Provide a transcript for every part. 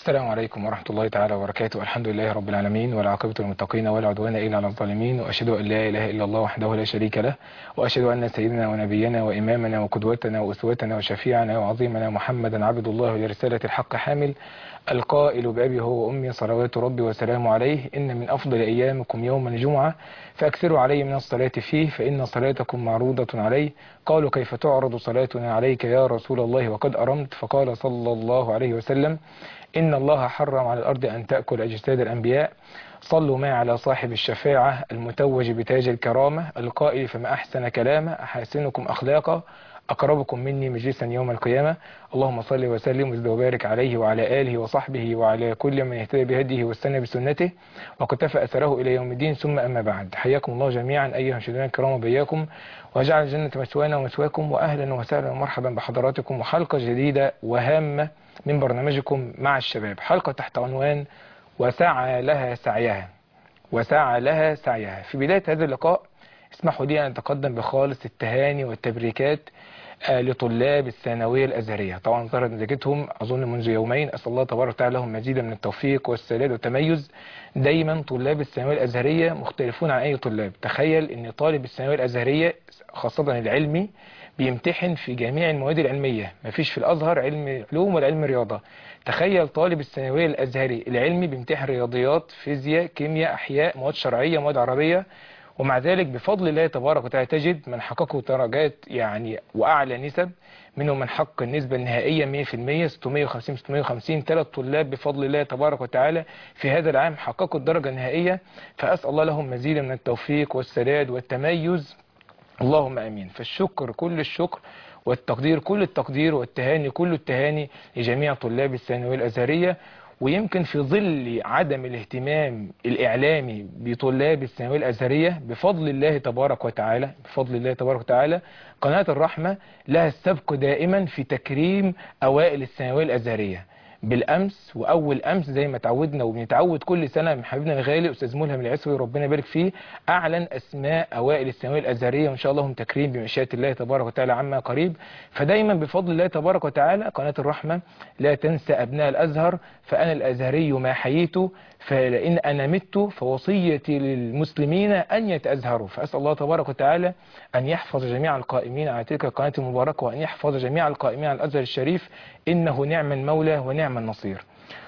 السلام عليكم ورحمة الله تعالى وبركاته الحمد لله رب العالمين والعاقبة للمتقين ولا عدوان إلا على الظالمين وأشهد أن لا إله إلا الله وحده لا شريك له وأشهد أن سيدنا ونبينا وإمامنا وقدوتنا وأسوتنا وشفيعنا وعظيمنا محمدا عبد الله لرسالة الحق حامل القائل بأبي هو وأمي صلوات ربي وسلامه عليه إن من أفضل أيامكم يوم الجمعة فأكثروا علي من الصلاة فيه فإن صلاتكم معروضة علي قالوا كيف تعرض صلاتنا عليك يا رسول الله وقد أرمت فقال صلى الله عليه وسلم إن الله حرم على الأرض أن تأكل أجساد الأنبياء صلوا معي على صاحب الشفاعة المتوج بتاج الكرامة القائل فما أحسن كلامه أحسنكم أخلاقا أقربكم مني مجلسا يوم القيامة اللهم صل وسلم وزد وبارك عليه وعلى آله وصحبه وعلى كل من اهتدى بهديه واستنى بسنته وكتفى أثره إلى يوم الدين ثم أما بعد حياكم الله جميعا أيها المشاهدين الكرام وبياكم وجعل الجنة مثوانا ومثواكم وأهلا وسهلا ومرحبا بحضراتكم وحلقة جديدة وهامة من برنامجكم مع الشباب حلقة تحت عنوان وسعى لها سعيها وسعى لها سعيها في بداية هذا اللقاء اسمحوا لي أن أتقدم بخالص التهاني والتبريكات لطلاب الثانوية الأزهرية طبعا ظهرت نتيجتهم أظن منذ يومين أسأل الله تبارك وتعالى لهم مزيدا من التوفيق والسداد والتميز دايما طلاب الثانوية الأزهرية مختلفون عن أي طلاب تخيل أن طالب الثانوية الأزهرية خاصة العلمي بيمتحن في جميع المواد العلمية مفيش في الأزهر علم علوم ولا علم رياضة تخيل طالب الثانوية الأزهري العلمي بيمتحن رياضيات فيزياء كيمياء أحياء مواد شرعية مواد عربية ومع ذلك بفضل الله تبارك وتعالى تجد من حققوا درجات يعني وأعلى نسب منهم من حقق النسبة النهائية 100% 650 650 ثلاث طلاب بفضل الله تبارك وتعالى في هذا العام حققوا الدرجة النهائية فأسأل الله لهم مزيدا من التوفيق والسداد والتميز اللهم امين فالشكر كل الشكر والتقدير كل التقدير والتهاني كل التهاني لجميع طلاب الثانويه الازهريه ويمكن في ظل عدم الاهتمام الاعلامي بطلاب الثانويه الازهريه بفضل الله تبارك وتعالى بفضل الله تبارك وتعالى قناه الرحمه لها السبق دائما في تكريم اوائل الثانويه الازهريه بالامس واول امس زي ما تعودنا وبنتعود كل سنه من حبيبنا الغالي استاذ ملهم العسوي ربنا يبارك فيه اعلن اسماء اوائل الثانويه الازهريه وان شاء الله هم تكريم بمشيئه الله تبارك وتعالى عما قريب فدايما بفضل الله تبارك وتعالى قناه الرحمه لا تنسى ابناء الازهر فانا الازهري ما حييت فلئن انا مت فوصيتي للمسلمين ان يتازهروا فاسال الله تبارك وتعالى ان يحفظ جميع القائمين على تلك القناه المباركه وان يحفظ جميع القائمين على الازهر الشريف انه نعم المولى ونعم النصير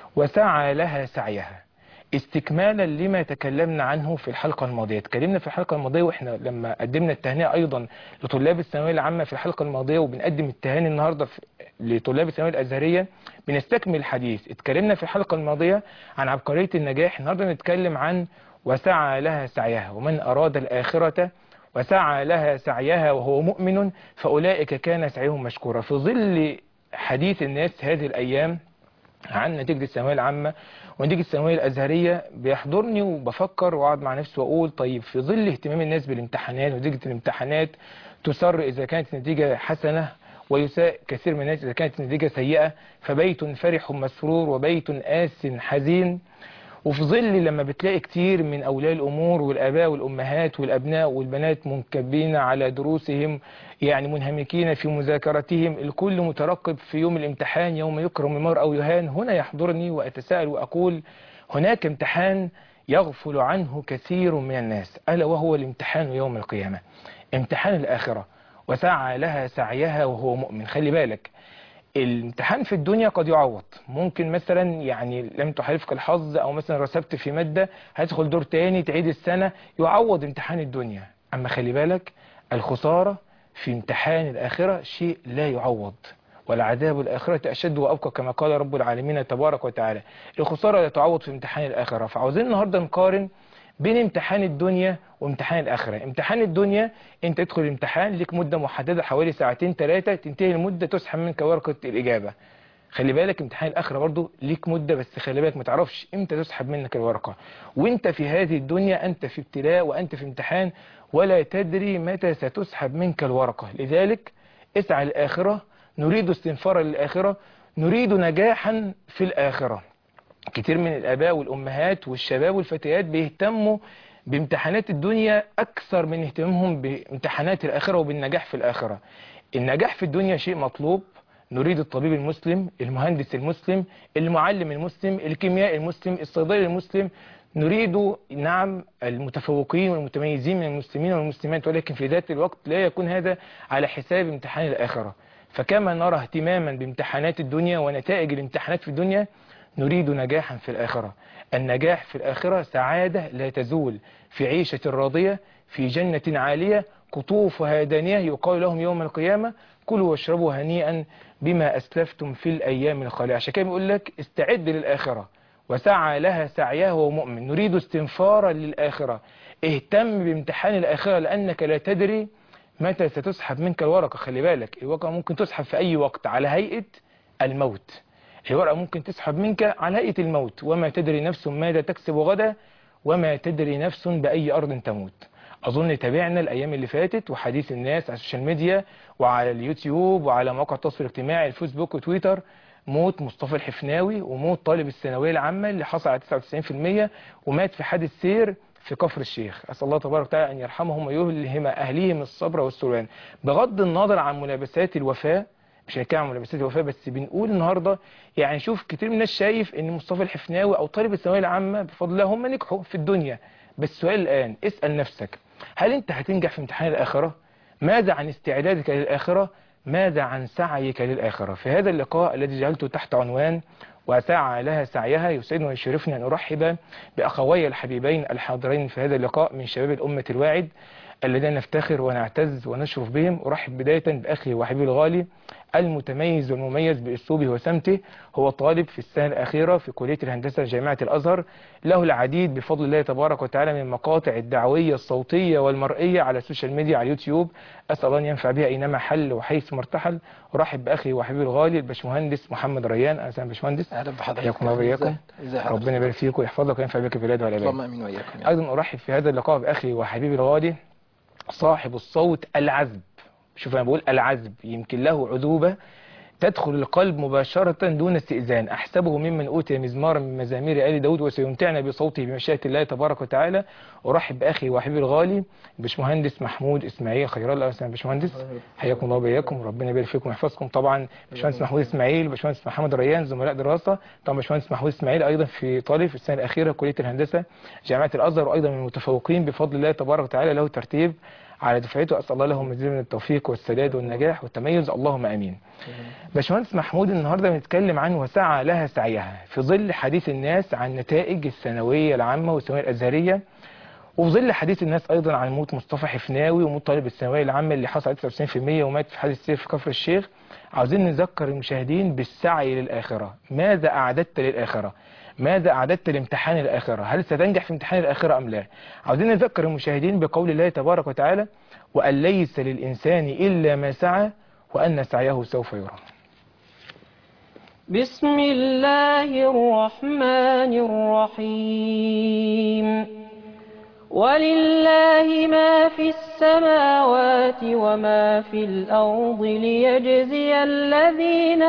وسعى لها سعيها استكمالا لما تكلمنا عنه في الحلقة الماضية تكلمنا في الحلقة الماضية واحنا لما قدمنا التهنئة ايضا لطلاب الثانوية العامة في الحلقة الماضية وبنقدم التهاني النهاردة لطلاب الثانوية الازهرية بنستكمل الحديث اتكلمنا في الحلقة الماضية عن عبقرية النجاح النهاردة نتكلم عن وسعى لها سعيها ومن اراد الاخرة وسعى لها سعيها وهو مؤمن فاولئك كان سعيهم مشكورا في ظل حديث الناس هذه الايام عن نتيجة الثانوية العامة ونتيجة الثانوية الأزهرية بيحضرني وبفكر وأقعد مع نفسي وأقول طيب في ظل اهتمام الناس بالامتحانات ونتيجة الامتحانات تسر إذا كانت النتيجة حسنة ويساء كثير من الناس إذا كانت النتيجة سيئة فبيت فرح مسرور وبيت آس حزين وفي ظل لما بتلاقي كتير من أولياء الأمور والآباء والأمهات والأبناء والبنات منكبين على دروسهم يعني منهمكين في مذاكرتهم الكل مترقب في يوم الامتحان يوم يكرم المرء أو يهان هنا يحضرني وأتساءل وأقول هناك امتحان يغفل عنه كثير من الناس ألا وهو الامتحان يوم القيامة امتحان الآخرة وسعى لها سعيها وهو مؤمن خلي بالك الامتحان في الدنيا قد يعوض ممكن مثلا يعني لم تحالفك الحظ او مثلا رسبت في مادة هتدخل دور تاني تعيد السنة يعوض امتحان الدنيا اما خلي بالك الخسارة في امتحان الاخرة شيء لا يعوض والعذاب الآخرة أشد وأبقى كما قال رب العالمين تبارك وتعالى الخسارة لا تعوض في امتحان الآخرة فعاوزين النهاردة نقارن بين امتحان الدنيا وامتحان الآخرة امتحان الدنيا انت تدخل الامتحان لك مدة محددة حوالي ساعتين ثلاثة تنتهي المدة تسحب منك ورقة الإجابة خلي بالك امتحان الآخرة برضو ليك مدة بس خلي بالك ما تعرفش امتى تسحب منك الورقة وانت في هذه الدنيا انت في ابتلاء وانت في امتحان ولا تدري متى ستسحب منك الورقة لذلك اسعى الآخرة نريد استنفارا للآخرة نريد نجاحا في الآخرة كتير من الآباء والأمهات والشباب والفتيات بيهتموا بامتحانات الدنيا أكثر من اهتمامهم بامتحانات الآخرة وبالنجاح في الآخرة النجاح في الدنيا شيء مطلوب نريد الطبيب المسلم المهندس المسلم المعلم المسلم الكيميائي المسلم الصيدلي المسلم نريد نعم المتفوقين والمتميزين من المسلمين والمسلمات ولكن في ذات الوقت لا يكون هذا على حساب امتحان الآخرة فكما نرى اهتماما بامتحانات الدنيا ونتائج الامتحانات في الدنيا نريد نجاحا في الآخرة النجاح في الآخرة سعادة لا تزول في عيشة راضية في جنة عالية قطوفها دانية يقال لهم يوم القيامة كلوا واشربوا هنيئا بما أسلفتم في الأيام الخالية عشان كده بيقول لك استعد للآخرة وسعى لها سعيها وهو مؤمن نريد استنفارا للآخرة اهتم بامتحان الآخرة لأنك لا تدري متى ستسحب منك الورقة خلي بالك الورقة ممكن تسحب في أي وقت على هيئة الموت الورقة ممكن تسحب منك على هيئة الموت وما تدري نفس ماذا تكسب غدا وما تدري نفس بأي أرض تموت أظن تابعنا الأيام اللي فاتت وحديث الناس على السوشيال ميديا وعلى اليوتيوب وعلى مواقع التواصل الاجتماعي الفيسبوك وتويتر موت مصطفى الحفناوي وموت طالب الثانوية العامة اللي حصل على 99% ومات في حادث سير في كفر الشيخ أسأل الله تبارك وتعالى أن يرحمهم ويلهم أهليهم الصبر والسلوان بغض النظر عن ملابسات الوفاة مش هنتكلم عن ملابسات الوفاة بس بنقول النهاردة يعني شوف كتير من الناس شايف ان مصطفى الحفناوي او طالب الثانوية العامة بفضل الله هم نجحوا في الدنيا بس السؤال الآن اسأل نفسك هل انت هتنجح في امتحان الآخرة ماذا عن استعدادك للآخرة ماذا عن سعيك للآخرة في هذا اللقاء الذي جعلته تحت عنوان وسعى لها سعيها يسعدني ويشرفني أن أرحب بأخوي الحبيبين الحاضرين في هذا اللقاء من شباب الأمة الواعد الذين نفتخر ونعتز ونشرف بهم أرحب بداية بأخي وحبيبي الغالي المتميز والمميز بأسلوبه وسمته هو طالب في السنة الأخيرة في كلية الهندسة جامعة الأزهر له العديد بفضل الله تبارك وتعالى من المقاطع الدعوية الصوتية والمرئية على السوشيال ميديا على اليوتيوب أسأل الله أن ينفع بها أينما حل وحيث مرتحل أرحب بأخي وحبيبي الغالي الباشمهندس محمد ريان أهلا وسهلا باشمهندس اهلا بحضرتك حياكم الله وإياكم ازي حضرتك ربنا يبارك فيك ويحفظك وينفع بك في البلاد والعباد اللهم امين واياكم يا رب. أيضا أرحب في هذا اللقاء بأخي وحبيبي الغالي صاحب الصوت العذب شوف أنا بقول العذب يمكن له عذوبة تدخل القلب مباشرة دون استئذان أحسبه ممن أوتي مزمارا من مزامير آل داود وسيمتعنا بصوته بمشيئة الله تبارك وتعالى أرحب بأخي وحبيبي الغالي باشمهندس محمود إسماعيل خير الله أهلا باشمهندس حياكم الله وبياكم ربنا يبارك فيكم ويحفظكم طبعا باشمهندس محمود إسماعيل باشمهندس محمد ريان زملاء دراسة طبعا باشمهندس محمود إسماعيل أيضا في طالب في السنة الأخيرة كلية الهندسة جامعة الأزهر وأيضا من المتفوقين بفضل الله تبارك وتعالى له ترتيب على دفعته أسأل الله لهم مزيد من التوفيق والسداد والنجاح والتميز اللهم آمين باشمهندس محمود النهاردة بنتكلم عن وسعى لها سعيها في ظل حديث الناس عن نتائج الثانوية العامة والثانوية الأزهرية وفي ظل حديث الناس أيضا عن موت مصطفى حفناوي وموت طالب الثانوية العامة اللي حصل على 99% ومات في حادث سير في كفر الشيخ عاوزين نذكر المشاهدين بالسعي للآخرة ماذا أعددت للآخرة ماذا أعددت لامتحان الآخرة هل ستنجح في امتحان الآخرة أم لا عاوزين نذكر المشاهدين بقول الله تبارك وتعالى وأن ليس للإنسان إلا ما سعى وأن سعيه سوف يرى بسم الله الرحمن الرحيم ولله ما في السماوات وما في الأرض ليجزي الذين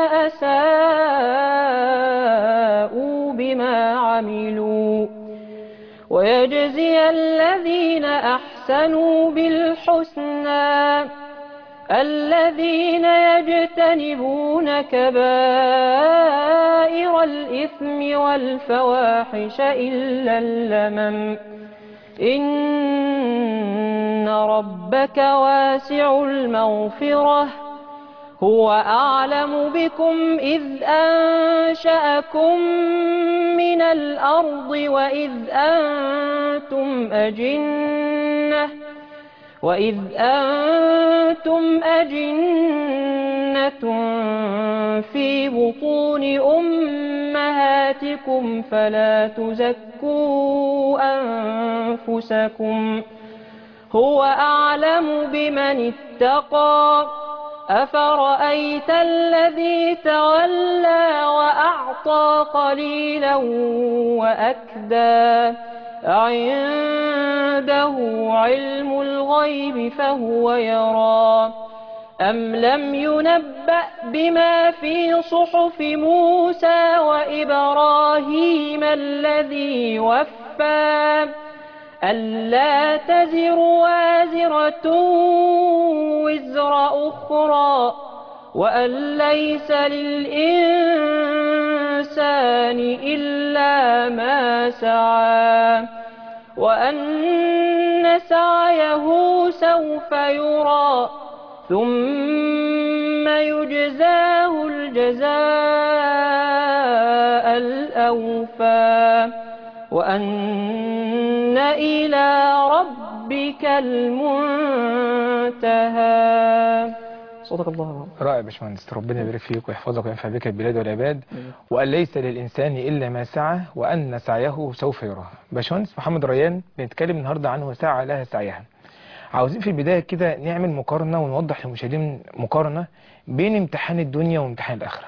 أساءوا بما عملوا ويجزي الذين أحسنوا بالحسنى الذين يجتنبون كبائر الإثم والفواحش إلا اللمم إن ربك واسع المغفرة هو أعلم بكم إذ أنشأكم من الأرض وإذ أنتم أجنة وإذ أنتم أجنة في بطون أمهاتكم فلا تزكوا أنفسكم هو أعلم بمن اتقى أفرأيت الذي تولى وأعطى قليلا وأكدى عنده علم الغيب فهو يرى أم لم ينبأ بما في صحف موسى وإبراهيم الذي وفى ألا تزر وازرة وزر أخرى وأن ليس للإنسان إلا ما سعى وأن سعيه سوف يرى ثم يجزاه الجزاء الأوفى وأن إلى ربك المنتهى صدق الله العظيم رائع يا باشمهندس ربنا يبارك فيك ويحفظك وينفع بك البلاد والعباد وأن ليس للإنسان إلا ما سعى وأن سعيه سوف يراه باشمهندس محمد ريان بنتكلم النهارده عن وساعة لها سعيها عاوزين في البداية كده نعمل مقارنة ونوضح للمشاهدين مقارنة بين امتحان الدنيا وامتحان الآخرة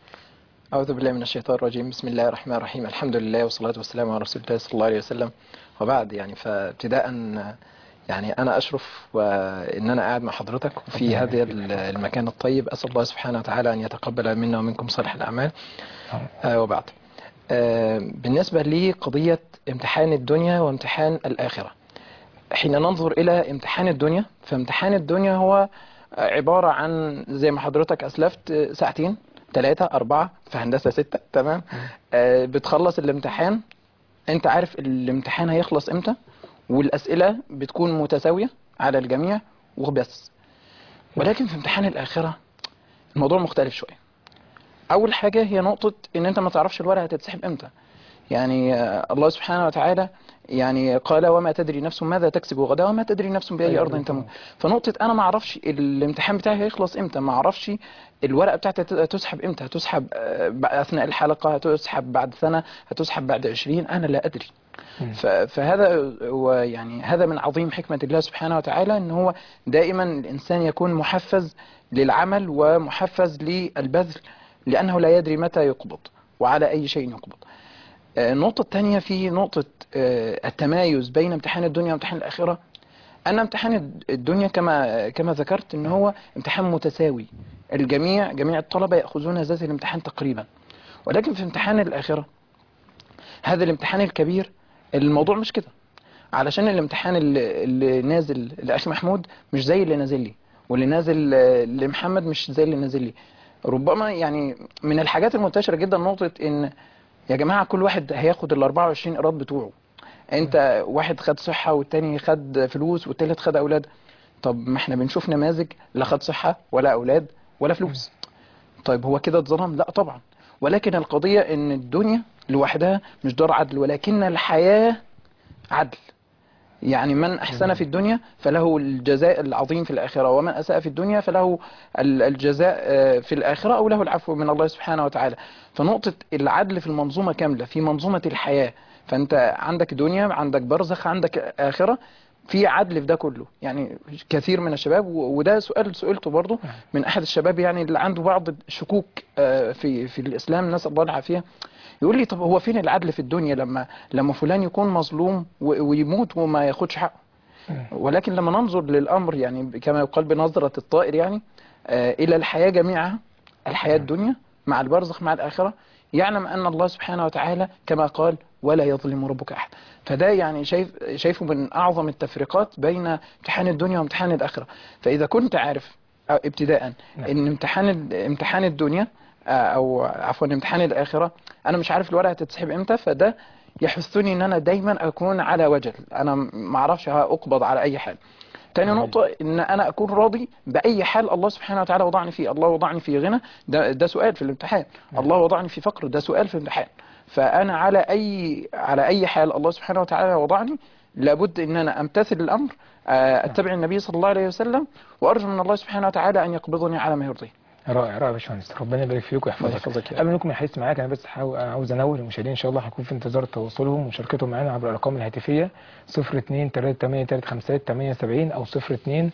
أعوذ بالله من الشيطان الرجيم بسم الله الرحمن الرحيم الحمد لله والصلاة والسلام على رسول الله صلى الله عليه وسلم وبعد يعني فابتداء يعني أنا أشرف وإن أنا قاعد مع حضرتك في هذا المكان الطيب أسأل الله سبحانه وتعالى أن يتقبل منا ومنكم صالح الأعمال آه وبعد آه بالنسبة لي قضية امتحان الدنيا وامتحان الآخرة حين ننظر إلى امتحان الدنيا فامتحان الدنيا هو عبارة عن زي ما حضرتك أسلفت ساعتين ثلاثة أربعة في هندسة ستة تمام آه بتخلص الامتحان أنت عارف الامتحان هيخلص إمتى والأسئلة بتكون متساوية على الجميع وبس ولكن في امتحان الآخرة الموضوع مختلف شوية أول حاجة هي نقطة إن أنت ما تعرفش الورقة هتتسحب إمتى يعني آه، الله سبحانه وتعالى يعني قال وما تدري نفس ماذا تكسب غدا وما تدري نفس بأي أيوة، أرض تموت تمام. فنقطة أنا ما أعرفش الامتحان بتاعي هيخلص إمتى ما أعرفش الورقة بتاعتي هت- هتسحب إمتى هتسحب آه، أثناء الحلقة هتسحب بعد سنة هتسحب بعد عشرين أنا لا أدري مم. ف- فهذا هو يعني هذا من عظيم حكمة الله سبحانه وتعالى ان هو دائما الانسان يكون محفز للعمل ومحفز للبذل لانه لا يدري متى يقبض وعلى اي شيء يقبض. آه، النقطة الثانية في نقطة آه، التمايز بين امتحان الدنيا وامتحان الآخرة أن امتحان الد- الدنيا كما كما ذكرت أن هو امتحان متساوي الجميع جميع الطلبة يأخذون ذات الامتحان تقريبا ولكن في امتحان الآخرة هذا الامتحان الكبير الموضوع مش كده علشان الامتحان اللي, اللي نازل لأخي محمود مش زي اللي نازل لي واللي نازل آه، لمحمد مش زي اللي نازل لي ربما يعني من الحاجات المنتشرة جدا نقطة ان يا جماعة كل واحد هياخد ال 24 ايراد بتوعه انت واحد خد صحة والتاني خد فلوس والتالت خد اولاد طب ما احنا بنشوف نماذج لا خد صحة ولا اولاد ولا فلوس طيب هو كده اتظلم لا طبعا ولكن القضية ان الدنيا لوحدها مش دار عدل ولكن الحياة عدل يعني من أحسن في الدنيا فله الجزاء العظيم في الآخرة ومن أساء في الدنيا فله ال- الجزاء آه، في الآخرة أو له العفو من الله سبحانه وتعالى فنقطة العدل في المنظومة كاملة في منظومة الحياة فأنت عندك دنيا عندك برزخ عندك آخرة في عدل في ده كله يعني كثير من الشباب و- وده سؤال سئلته برضه من أحد الشباب يعني اللي عنده بعض الشكوك آه، في في الإسلام نسأل الله العافية يقول لي طب هو فين العدل في الدنيا لما لما فلان يكون مظلوم و- ويموت وما ياخدش حقه ولكن لما ننظر للأمر يعني كما يقال بنظرة الطائر يعني آه، إلى الحياة جميعها الحياة الدنيا مع البرزخ مع الآخرة يعلم أن الله سبحانه وتعالى كما قال ولا يظلم ربك أحد فده يعني شايف شايفه من أعظم التفريقات بين امتحان الدنيا وامتحان الآخرة فإذا كنت عارف أو ابتداء نعم. ان امتحان ال- امتحان الدنيا آه، او عفوا امتحان الاخره انا مش عارف الورقه هتتسحب امتى فده يحثني ان انا دايما اكون على وجل انا ما اعرفش اقبض على اي حال تاني نعم. نقطة إن أنا أكون راضي بأي حال الله سبحانه وتعالى وضعني فيه، الله وضعني في غنى ده ده سؤال في الامتحان، الله وضعني في فقر ده سؤال في الامتحان، فأنا على أي على أي حال الله سبحانه وتعالى وضعني لابد إن أنا أمتثل الأمر آه، أتبع النبي صلى الله عليه وسلم وأرجو من الله سبحانه وتعالى أن يقبضني على ما يرضيه. رائع رائع يا باشمهندس ربنا يبارك فيك الله ويحفظك يحفظك يا قبل منكم الحديث معاك انا بس حاو- عاوز انوه المشاهدين ان شاء الله هنكون في انتظار تواصلهم ومشاركتهم معانا عبر الارقام الهاتفيه 02 383 او 02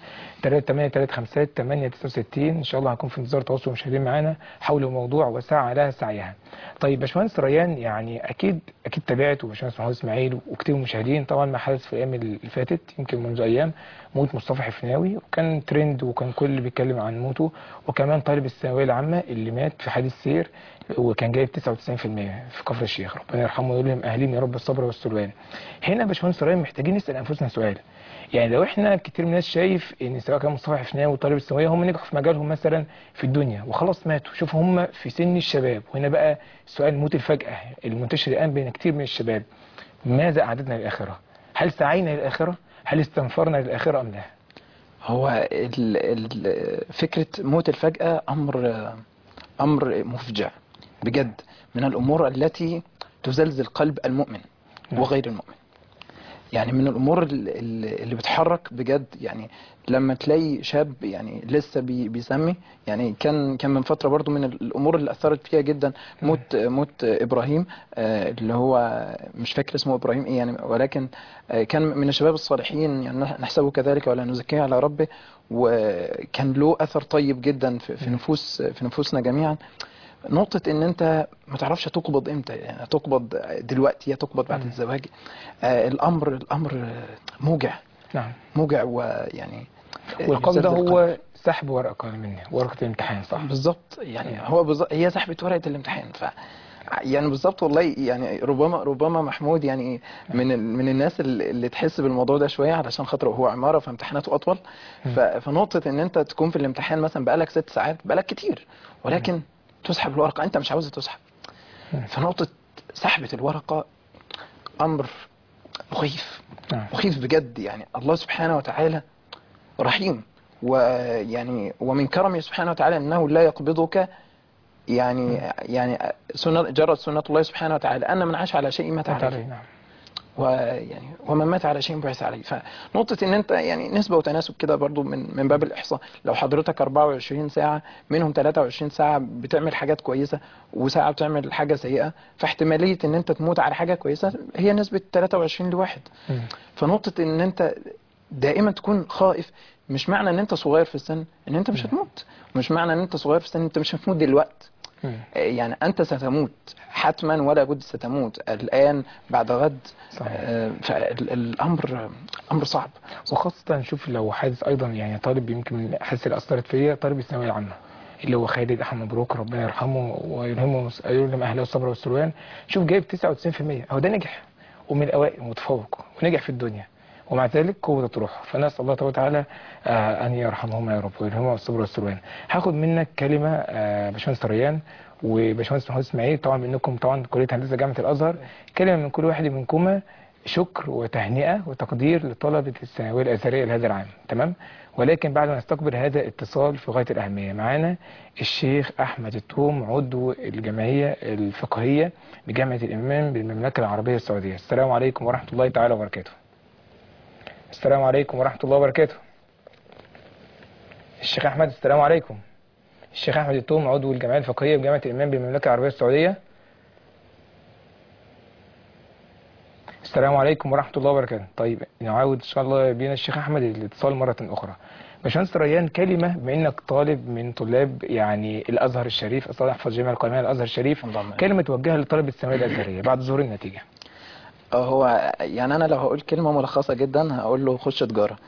383 ان شاء الله هنكون في انتظار تواصل المشاهدين معانا حول موضوع وسعى لها سعيها. طيب باشمهندس ريان يعني اكيد اكيد تابعت وباشمهندس محمود اسماعيل وكتير من المشاهدين طبعا ما حدث في الايام اللي فاتت يمكن منذ ايام موت مصطفى حفناوي وكان ترند وكان كل بيتكلم عن موته وكمان طيب طالب الثانويه العامه اللي مات في حادث سير وكان جايب 99% في كفر الشيخ ربنا يرحمه ويقول لهم اهلين يا رب الصبر والسلوان هنا يا باشمهندس ريان محتاجين نسال انفسنا سؤال يعني لو احنا كتير من الناس شايف ان سواء كان مصطفى حفناوي وطالب الثانويه هم نجحوا في مجالهم مثلا في الدنيا وخلاص ماتوا شوف هم في سن الشباب وهنا بقى سؤال الموت الفجاه المنتشر الان بين كتير من الشباب ماذا اعددنا للاخره؟ هل سعينا للاخره؟ هل استنفرنا للاخره ام لا؟ هو ال ال فكرة موت الفجأة أمر أمر مفجع بجد من الأمور التي تزلزل قلب المؤمن نعم. وغير المؤمن يعني من الأمور ال- ال- اللي بتحرك بجد يعني لما تلاقي شاب يعني لسه بي بيسمي يعني كان كان من فترة برضو من الأمور اللي أثرت فيها جدا موت موت إبراهيم آه، اللي هو مش فاكر اسمه إبراهيم إيه يعني ولكن آه، كان من الشباب الصالحين يعني نحسبه كذلك ولا نزكيه على ربه وكان له أثر طيب جدا في في نفوس في نفوسنا جميعا نقطة إن أنت ما تعرفش تقبض إمتى يعني هتقبض دلوقتي يا تقبض بعد مم. الزواج آه الأمر الأمر آه، موجع نعم موجع ويعني آه، والقبض ده يزلزل القلب. هو سحب ورقه مني ورقه الامتحان صح؟ بالظبط يعني هو بالظبط هي سحبة ورقة الامتحان ف يعني بالظبط والله يعني ربما ربما محمود يعني من ال- من الناس اللي اللي تحس بالموضوع ده شويه علشان خاطر هو عماره فامتحاناته اطول ف- فنقطه ان انت تكون في الامتحان مثلا بقالك ست ساعات بقالك كتير ولكن تسحب الورقه انت مش عاوزها تسحب فنقطه سحبه الورقه امر مخيف نعم مخيف بجد يعني الله سبحانه وتعالى رحيم ويعني ومن كرمه سبحانه وتعالى انه لا يقبضك يعني يعني سنة جرت سنة الله سبحانه وتعالى أن من عاش على شيء مات عليه نعم ويعني ومن مات على شيء بعث عليه فنقطة ان انت يعني نسبة وتناسب كده برضو من من باب الاحصاء لو حضرتك 24 ساعة منهم 23 ساعة بتعمل حاجات كويسة وساعة بتعمل حاجة سيئة فاحتمالية ان انت تموت على حاجة كويسة هي نسبة 23 لواحد مم. فنقطة ان انت دائما تكون خائف مش معنى ان انت صغير في السن ان انت مش هتموت مش معنى ان انت صغير في السن انت مش هتموت دلوقتي مم. يعني انت ستموت حتما ولا بد ستموت الان بعد غد صحيح. آه، فالامر امر صعب وخاصة نشوف لو حادث أيضا يعني طالب يمكن من الأحاديث اللي أثرت فيا طالب الثانوية العامة اللي هو خالد أحمد مبروك ربنا يرحمه ويلهمه يلهم أهله الصبر والسلوان شوف جايب 99% هو ده نجح ومن الأوائل متفوق ونجح في الدنيا ومع ذلك قوة روحه فنسأل الله تبارك وتعالى آه، أن يرحمهما يا رب ويلهمهما الصبر والسلوان هاخد منك كلمة آه، باشمهندس ريان وباشمهندس محمود اسماعيل طبعا منكم طبعا كلية هندسة جامعة الأزهر كلمة من كل واحد منكما شكر وتهنئة وتقدير لطلبة الثانوية الأزهرية لهذا العام تمام ولكن بعد ما نستقبل هذا الاتصال في غاية الأهمية معانا الشيخ أحمد التوم عضو الجمعية الفقهية بجامعة الإمام بالمملكة العربية السعودية السلام عليكم ورحمة الله تعالى وبركاته السلام عليكم ورحمة الله وبركاته الشيخ أحمد السلام عليكم الشيخ أحمد التوم عضو الجمعية الفقهية بجامعة الإمام بالمملكة العربية السعودية السلام عليكم ورحمة الله وبركاته طيب نعاود إن شاء الله بينا الشيخ أحمد الاتصال مرة أخرى باشمهندس ريان كلمة بما إنك طالب من طلاب يعني الأزهر الشريف أصلا أحفظ جامع القائمية الأزهر الشريف اللهم آمين. كلمة توجهها لطالب الثانوية الأزهرية بعد ظهور النتيجة آه، هو يعني انا لو هقول كلمة ملخصة جدا هقول له خش تجارة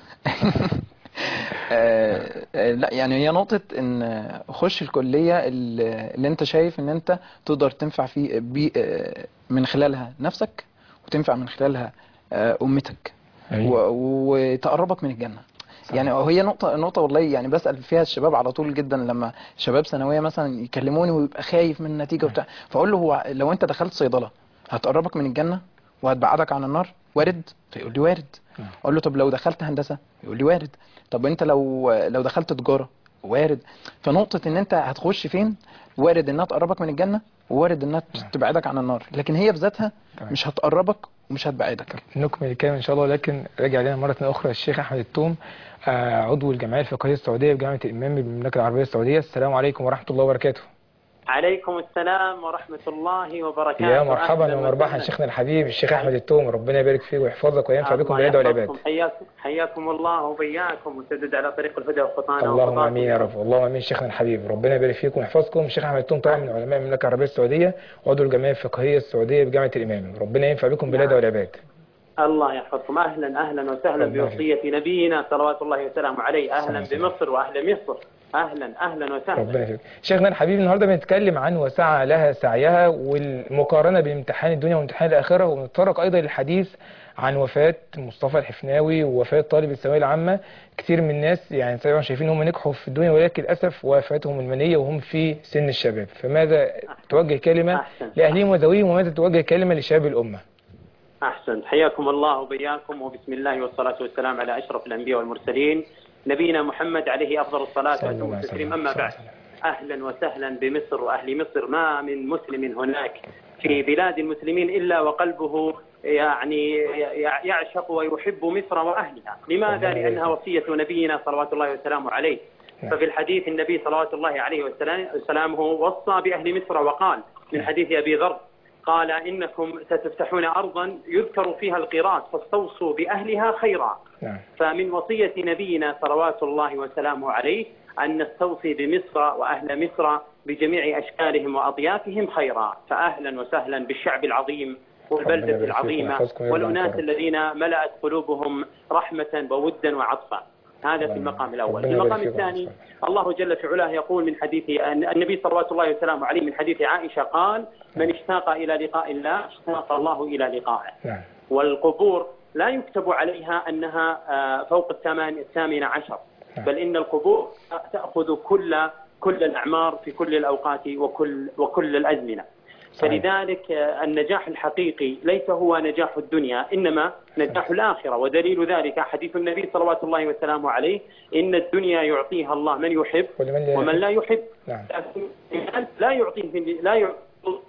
آه، آه، لا يعني هي نقطة ان خش الكلية اللي اللي انت شايف ان انت تقدر تنفع في بي آه، من خلالها نفسك وتنفع من خلالها آه، امتك و- وتقربك من الجنة صح. يعني هي نقطة نقطة والله يعني بسأل فيها الشباب على طول جدا لما شباب ثانوية مثلا يكلموني ويبقى خايف من النتيجة وبتاع فأقول له هو لو أنت دخلت صيدلة هتقربك من الجنة وهتبعدك عن النار وارد فيقول لي وارد نعم. أقول له طب لو دخلت هندسة يقول لي وارد طب أنت لو لو دخلت تجارة وارد فنقطة إن أنت هتخش فين وارد إنها تقربك من الجنة ووارد إنها نعم. تبعدك عن النار لكن هي بذاتها تمام. مش هتقربك ومش هتبعدك نكمل الكلام ان شاء الله لكن راجع لنا مرة اخرى الشيخ احمد التوم آه، عضو الجمعية الفقهية السعودية بجامعة الامام بالمملكة العربية السعودية السلام عليكم ورحمة الله وبركاته عليكم السلام ورحمة الله وبركاته يا مرحبا أهلاً ومرحبا وسهلاً. شيخنا الحبيب الشيخ احمد التوم ربنا يبارك فيك ويحفظك وينفع بكم الله بالهدى والعباد يحفظكم. حياكم حياكم الله وبياكم وسدد على طريق الهدى والخطانة اللهم والخطاة. امين يا رب اللهم امين شيخنا الحبيب ربنا يبارك فيكم ويحفظكم الشيخ احمد التوم طبعا من علماء المملكة العربية السعودية وعضو الجمعية الفقهية السعودية بجامعة الامام ربنا ينفع بكم بالهدى والعباد الله يحفظكم أهلا أهلا وسهلا الله بوصية نبينا صلوات الله وسلامه عليه أهلا صلى الله بمصر وأهل مصر اهلا اهلا ربنا وسهلا يخليك شيخنا الحبيب النهارده بنتكلم عن وسعى لها سعيها والمقارنه بين امتحان الدنيا وامتحان الاخره ونتطرق ايضا للحديث عن وفاه مصطفى الحفناوي ووفاه طالب الثانويه العامه كتير من الناس يعني طبعا شايفين هم نجحوا في الدنيا ولكن للاسف وفاتهم المنيه وهم في سن الشباب فماذا توجه كلمه أحسن. لاهليهم وذويهم وماذا توجه كلمه لشباب الامه احسنت حياكم الله وبياكم وبسم الله والصلاه والسلام على اشرف الانبياء والمرسلين نبينا محمد عليه افضل الصلاه صلى الله واتم عليه التسليم وسلم. اما صلى بعد الله عليه اهلا وسهلا بمصر واهل مصر ما من مسلم هناك في بلاد المسلمين الا وقلبه يعني يع- يعشق ويحب مصر واهلها، لماذا؟ ربنا لانها يبارك. وصيه نبينا صلوات الله وسلامه عليه. نعم. ففي الحديث النبي صلوات الله عليه وسلام- وسلامه وصى باهل مصر وقال من حديث ابي ذر قال انكم ستفتحون ارضا يذكر فيها القيراط فاستوصوا باهلها خيرا. نعم فمن وصية نبينا صلوات الله وسلامه عليه أن نستوصي بمصر وأهل مصر بجميع أشكالهم وأطيافهم خيرا فأهلا وسهلا بالشعب العظيم ربنا والبلدة يبارك فيكم العظيمة ويحفظكم ويرضى والأناس عنكم. الذين ملأت قلوبهم رحمة وودا وعطفا هذا في المقام الأول ربنا في يبارك المقام فيكم الثاني ويحفظكم. الله جل في علاه يقول من حديث النبي صلوات الله وسلامه عليه من حديث عائشة قال من اشتاق إلى لقاء الله اشتاق الله إلى لقائه نعم والقبور لا يكتب عليها أنها آه، فوق الثمان الثامنة عشر نعم. بل إن القبور تأخذ كل كل الأعمار في كل الأوقات وكل وكل الأزمنة صحيح. فلذلك آه، النجاح الحقيقي ليس هو نجاح الدنيا إنما نجاح الآخرة ودليل ذلك حديث النبي صلوات الله وسلامه عليه إن الدنيا يعطيها الله من يحب ولمن لا ومن يحب. لا يحب نعم لكن لا يعطيه لا يعطيه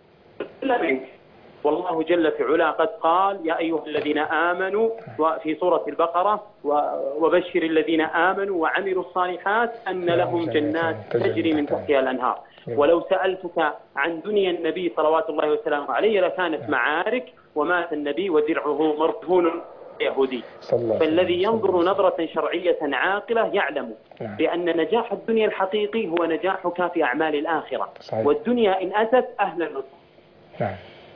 إلا من يحب. والله جل في علا قد قال يا أيها الذين آمنوا وفي سورة البقرة و- وبشر الذين آمنوا وعملوا الصالحات أن لهم جنات تجري من تحتها الأنهار ولو سألتك عن دنيا النبي صلوات الله وسلامه عليه لكانت معارك ومات النبي ودرعه مرهون يهودي صلى الله عليه وسلم. فالذي صلى الله ينظر عليه وسلم. نظرة شرعية عاقلة يعلم نعم. بأن نجاح الدنيا الحقيقي هو نجاحك في أعمال الآخرة صحيح. والدنيا إن أتت أهلا وسهلا نعم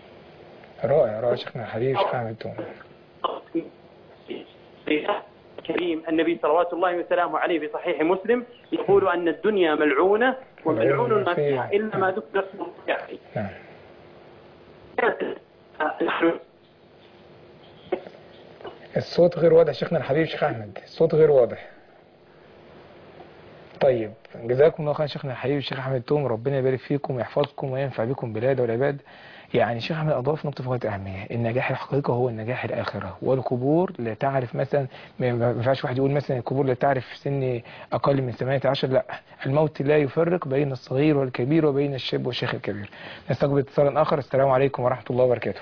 رائع رائع شيخنا الحبيب شيخ احمد توم كريم النبي صلوات الله وسلامه عليه في صحيح مسلم يقول أن الدنيا ملعونة وملعون ما فيها إلا ما ذكر اسمه يعني نعم نحن الصوت غير واضح شيخنا الحبيب شيخ احمد الصوت غير واضح طيب جزاكم الله خير شيخنا الحبيب الشيخ احمد توم ربنا يبارك فيكم ويحفظكم وينفع بكم بلاد والعباد يعني شيخ احمد اضاف نقطه في غايه الاهميه النجاح الحقيقي هو النجاح الاخره والقبور لا تعرف مثلا ما ما ينفعش واحد يقول مثلا القبور لا تعرف سن اقل من 18 لا الموت لا يفرق بين الصغير والكبير وبين الشاب والشيخ الكبير نستقبل اتصالا اخر السلام عليكم ورحمه الله وبركاته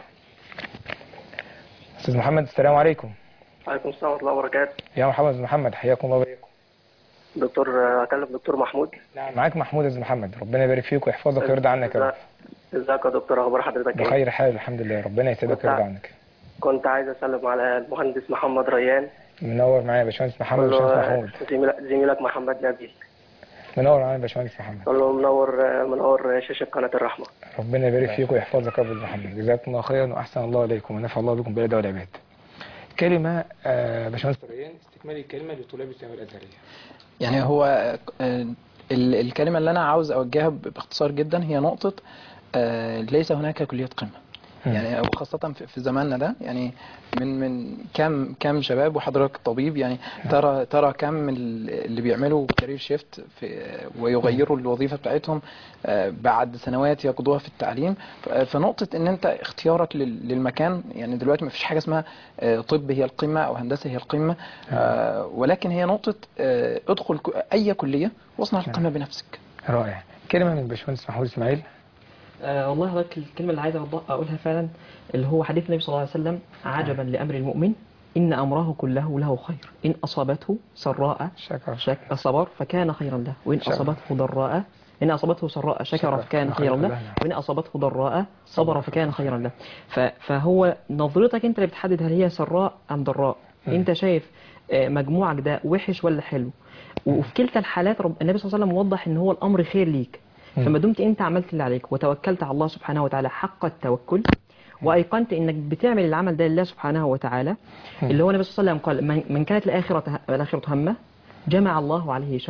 استاذ محمد السلام عليكم عليكم السلام ورحمة الله وبركاته يا محمد بن محمد حياكم الله وبارك دكتور أكلم دكتور محمود نعم معاك محمود عز محمد ربنا يبارك فيك ويحفظك ويرضى عنك يا رب ازيك يا دكتور أخبار حضرتك إيه؟ بخير حال الحمد لله ربنا يسعدك ويرضى عنك كنت عايز أسلم على المهندس محمد ريان منور معايا يا باشمهندس محمد أقول له وباشمهندس محمود زميلك, زميلك محمد نبيل منور معايا يا باشمهندس محمد أقول له منور منور شاشة قناة الرحمة ربنا يبارك فيك ويحفظك يا ابو محمد جزاكم الله خيرا واحسن الله اليكم ونفع الله بكم بالعباد والعباد كلمه آه، باشمهندس ريان استكمال الكلمه لطلاب الثانويه الازهريه يعني هو آه، ال- الكلمة اللي أنا عاوز أوجهها ب- باختصار جدا هي نقطة آه، ليس هناك كلية قمة مم. يعني وخاصة في في زماننا ده يعني من من كم كم شباب وحضرتك طبيب يعني ترى ترى كم ال- اللي بيعملوا كارير شيفت في ويغيروا الوظيفة بتاعتهم آه، بعد سنوات يقضوها في التعليم ف- فنقطة ان انت اختيارك لل- للمكان يعني دلوقتي ما فيش حاجة اسمها آه، طب هي القمة او هندسة هي القمة آه، ولكن هي نقطة آه، ادخل ك- اي كلية واصنع القمة بنفسك رائع كلمه من باشمهندس محمود اسماعيل آه والله حضرتك الكلمة اللي عايز أوضح- أقولها فعلا اللي هو حديث النبي صلى الله عليه وسلم عجبا لأمر المؤمن إن أمره كله له خير إن أصابته سراء شكرا شك صبر فكان خيرا له وإن شكرا. أصابته ضراء إن أصابته سراء شكر شكر. فكان خير خيرا له له. وإن أصابته ضراء صبر فكان خيرا له ف- فهو نظرتك أنت اللي بتحدد هل هي سراء أم ضراء مم. أنت شايف آه، مجموعك ده وحش ولا حلو وفي كلتا الحالات رب النبي صلى الله عليه وسلم وضح ان هو الامر خير ليك مم. فما دمت انت عملت اللي عليك وتوكلت على الله سبحانه وتعالى حق التوكل وايقنت انك بتعمل العمل ده لله سبحانه وتعالى اللي هو النبي صلى الله عليه وسلم قال من, من كانت الاخره الاخره همه جمع الله عليه شمله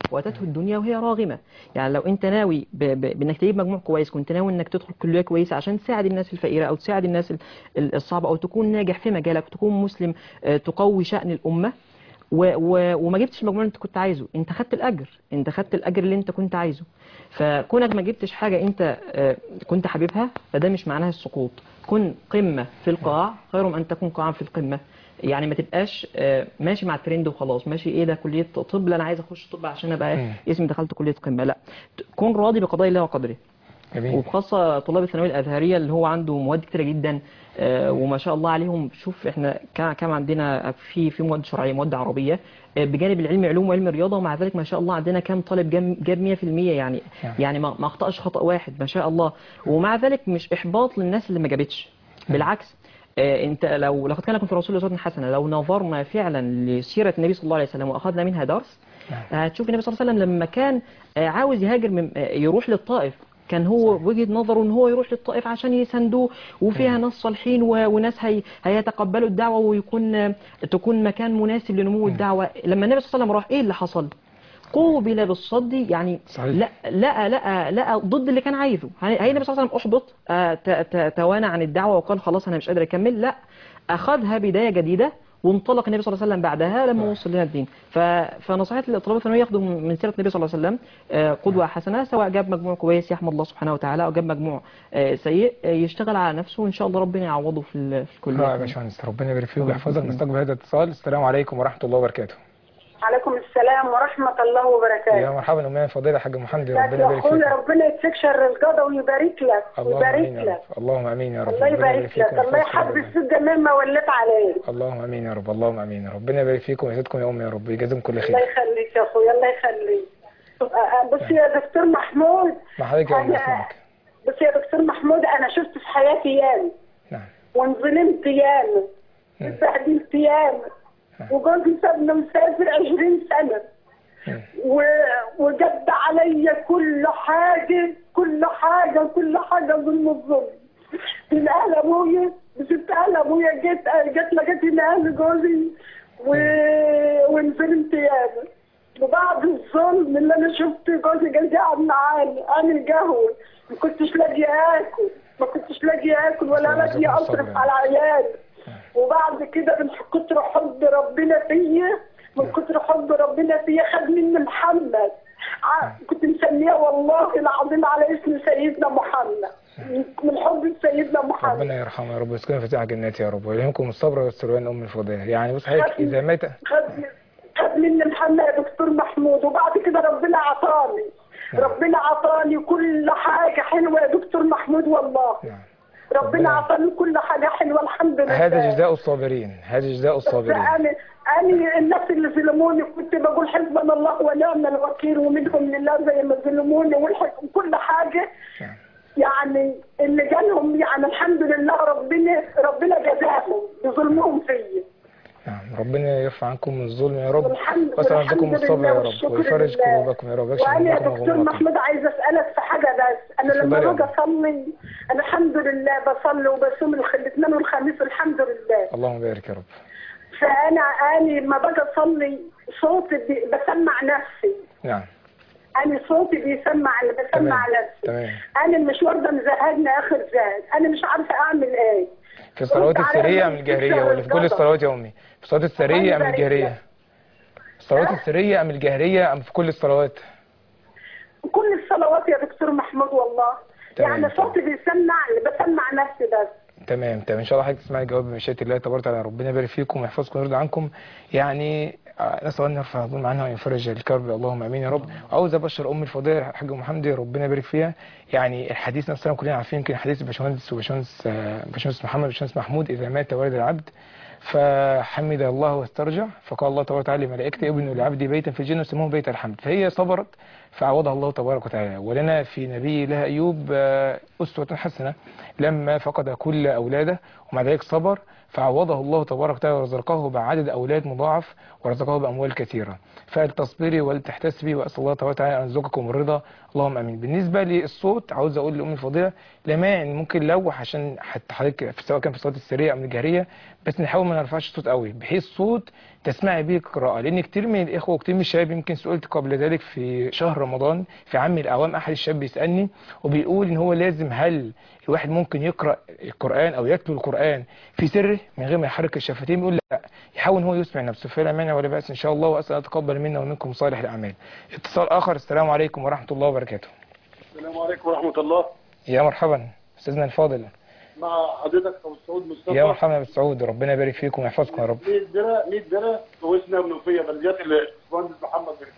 واتته الدنيا وهي راغمه يعني لو انت ناوي ب... ب... بانك تجيب مجموع كويس كنت ناوي انك تدخل كليه كويسه عشان تساعد الناس الفقيره او تساعد الناس ال- ال- الصعبه او تكون ناجح في مجالك تكون مسلم آه، تقوي شأن الامه و... و... وما جبتش المجموع اللي انت كنت عايزه انت خدت الاجر انت خدت الاجر اللي انت كنت عايزه فكونك ما جبتش حاجه انت آه، كنت حاببها فده مش معناها السقوط كن قمه في القاع خير من ان تكون قاعا في القمه يعني ما تبقاش آه، ماشي مع الترند وخلاص ماشي ايه ده كليه طب لا انا عايز اخش طب عشان ابقى مم. اسمي دخلت كليه قمه لا كن راضي بقضاء الله وقدره جميل وبخاصة طلاب الثانوية الأزهرية اللي هو عنده مواد كتيرة جدا آه، وما شاء الله عليهم شوف احنا كا- كام عندنا في في مواد شرعية مواد عربية آه، بجانب العلم علوم وعلم رياضة ومع ذلك ما شاء الله عندنا كام طالب جاب جاب 100% يعني نعم. يعني ما ما اخطأش خطأ واحد ما شاء الله ومع ذلك مش إحباط للناس اللي ما جابتش بالعكس آه، انت لو لقد كان لكم في رسول الله أسوة حسنة لو نظرنا فعلا لسيرة النبي صلى الله عليه وسلم وأخذنا منها درس هتشوف النبي صلى الله عليه وسلم لما كان آه، عاوز يهاجر من آه، يروح للطائف كان هو وجهة نظره ان هو يروح للطائف عشان يساندوه وفيها ناس صالحين و- وناس هي هيتقبلوا الدعوة ويكون آه، تكون مكان مناسب لنمو الدعوة لما النبي صلى الله عليه وسلم راح ايه اللي حصل قوبل بالصد يعني صحيح. لا لا لا لا ضد اللي كان عايزه هي هي النبي صلى الله عليه وسلم احبط آه، ت- ت- توانى عن الدعوة وقال خلاص انا مش قادر اكمل لا اخذها بداية جديدة وانطلق النبي صلى الله عليه وسلم بعدها لما وصل لنا الدين ف... فنصيحتي للطلاب الثانويه ياخدوا من سيره النبي صلى الله عليه وسلم آه، قدوه حسنه سواء جاب مجموع كويس يحمد الله سبحانه وتعالى او جاب مجموع آه، سيء آه، يشتغل على نفسه وان شاء الله ربنا يعوضه في ال- في رائع يا الكليه باشمهندس ربنا يبارك فيك ويحفظك نستقبل هذا الاتصال السلام عليكم ورحمة الله وبركاته عليكم السلام ورحمة الله وبركاته يا مرحبا أمي فضيلة يا حاج محمد لك ربنا يا يبارك فيك أخويا ربنا يكفيك شر القضاء ويبارك لك اللهم ويبارك امين يا لك رب اللهم امين يا رب الله ربنا يبارك فيك لك الله ويحفظك يا يحب رب. السجة مما وليت عليه اللهم امين يا رب اللهم امين يا رب ربنا يبارك فيكم ويزيدكم يا امي يا رب ويجازيكم كل الله خير يخليك يا أخويا الله يخليك آه، آه، بص يا دكتور محمود مع حضرتك يا أم أنا- اسمعك بص يا دكتور محمود أنا شفت في حياتي ياما نعم وانظلمت ياما مم. اتبهدلت ياما وجوزي سابنا مسافر 20 سنة مم. و... وجد عليا كل حاجة كل حاجة كل حاجة ظلم الظلم من أهل أبويا بسبت أهل أبويا جيت جيت لقيت من أهل جوزي و... ونزلت ياما وبعد الظلم اللي أنا شفت جوزي جاي قاعد معايا عامل قهوة ما كنتش لاقية آكل ما كنتش لاقية آكل ولا الله لاقية يرزقنا أصرف الصبر على عيالي وبعد كده من كتر حب ربنا فيا من كتر حب ربنا فيا خد مني محمد ع- كنت مسميه والله العظيم على اسم سيدنا محمد من حب سيدنا محمد ربنا يرحمه يا رب ويسكنه في ساعة جنات يا رب ويلهمكم الصبر والسلوان ام الفضيله يعني بص حضرتك اذا مات خد خد مني محمد يا دكتور محمود وبعد كده ربنا عطاني ربنا عطاني كل حاجة حلوة يا دكتور محمود والله نعم ربنا عطاني كل حاجة حلوة الحمد لله هذا جزاء الصابرين هذا جزاء الصابرين انا انا الناس اللي ظلموني كنت بقول حسبنا الله ونعم الوكيل ومنهم لله زي ما ظلموني والحكم كل حاجه نعم. يعني اللي جالهم يعني الحمد لله ربنا ربنا جزاهم بظلمهم فيا نعم ربنا يرفع عنكم من الظلم يا رب والحمد ويسأل عندكم والحمد الصبر لله يا رب والشكر ويفرج لله. كروبكم يا رب ويكشف وانا يا عنكم دكتور غمكم محمود عايزه اسالك في حاجه بس انا اتفضلي لما يا باجي أم. اصلي انا الحمد لله بصلي وبصوم الخ- الاثنين والخميس الحمد لله اللهم بارك يا رب فانا انا لما باجي اصلي صوتي بي- بسمع نفسي نعم انا صوتي بيسمع اللي بسمع تمام نفسي تمام انا المشوار ده مزهقني اخر زهق انا مش عارفه اعمل ايه في الصلوات رد عليا السرية أم من الجهرية الشهر ولا في كل القضاء. الصلوات يا أمي في الصلوات السرية الله أم يبارك الجهرية لك. الصلوات ها؟ السرية أم الجهرية أم في كل الصلوات كل الصلوات يا دكتور محمود والله تمام، يعني صوتي بيسمع اللي بسمع نفسي بس تمام تمام ان شاء الله حضرتك تسمعي الجواب بمشيئه الله تبارك وتعالى ربنا يبارك فيكم ويحفظكم ويرضى عنكم يعني آه، نسال الله ان يرفع الظلم عنها ويفرج الكرب اللهم امين يا رب عاوز ابشر ام الفضيله الحاجه ام حمدي ربنا يبارك فيها يعني الحديث نفسه كلنا عارفين يمكن حديث باشمهندس وباشمهندس آه، باشمهندس محمد وباشمهندس محمود اذا مات ولد العبد فحمد الله واسترجع فقال الله تبارك وتعالى لملائكته ابنوا لعبدي بيتا في الجنه وسموه بيت الحمد فهي صبرت فعوضها الله تبارك وتعالى ولنا في نبي الله أيوب آه، أسوة حسنة لما فقد كل أولاده ومع ذلك صبر فعوضه الله تبارك وتعالى ورزقه بعدد أولاد مضاعف ورزقه بأموال كثيرة فلتصبري ولتحتسبي وأسأل الله تبارك وتعالى أن يرزقكم الرضا اللهم أمين بالنسبة للصوت عاوز أقول لأم الفضيلة لا مانع إن ممكن لو عشان حتى حضرتك في- سواء كان في الصلاة السرية أو الجهرية بس نحاول ما نرفعش الصوت قوي بحيث صوت تسمعي بيه القراءة لأن كتير من الإخوة وكتير من الشباب يمكن سئلت قبل ذلك في شهر رمضان في عام من الأعوام أحد الشباب بيسألني وبيقول إن هو لازم هل الواحد ممكن يقرأ القرآن أو يتلو القرآن في سره من غير ما يحرك الشفتين بيقول لا يحاول إن هو يسمع نفسه فلا مانع ولا بأس إن شاء الله وأسأل أن أتقبل منا ومنكم صالح الأعمال اتصال آخر السلام عليكم ورحمة الله وبركاته السلام عليكم ورحمة الله يا مرحبا أستاذنا الفاضل مع حضرتك أبو سعود مصطفى يا مرحبا يا أبو سعود ربنا يبارك فيكم ويحفظكم يا رب 100 درة 100 درة وسنا منوفية بلديات الباشمهندس محمد بن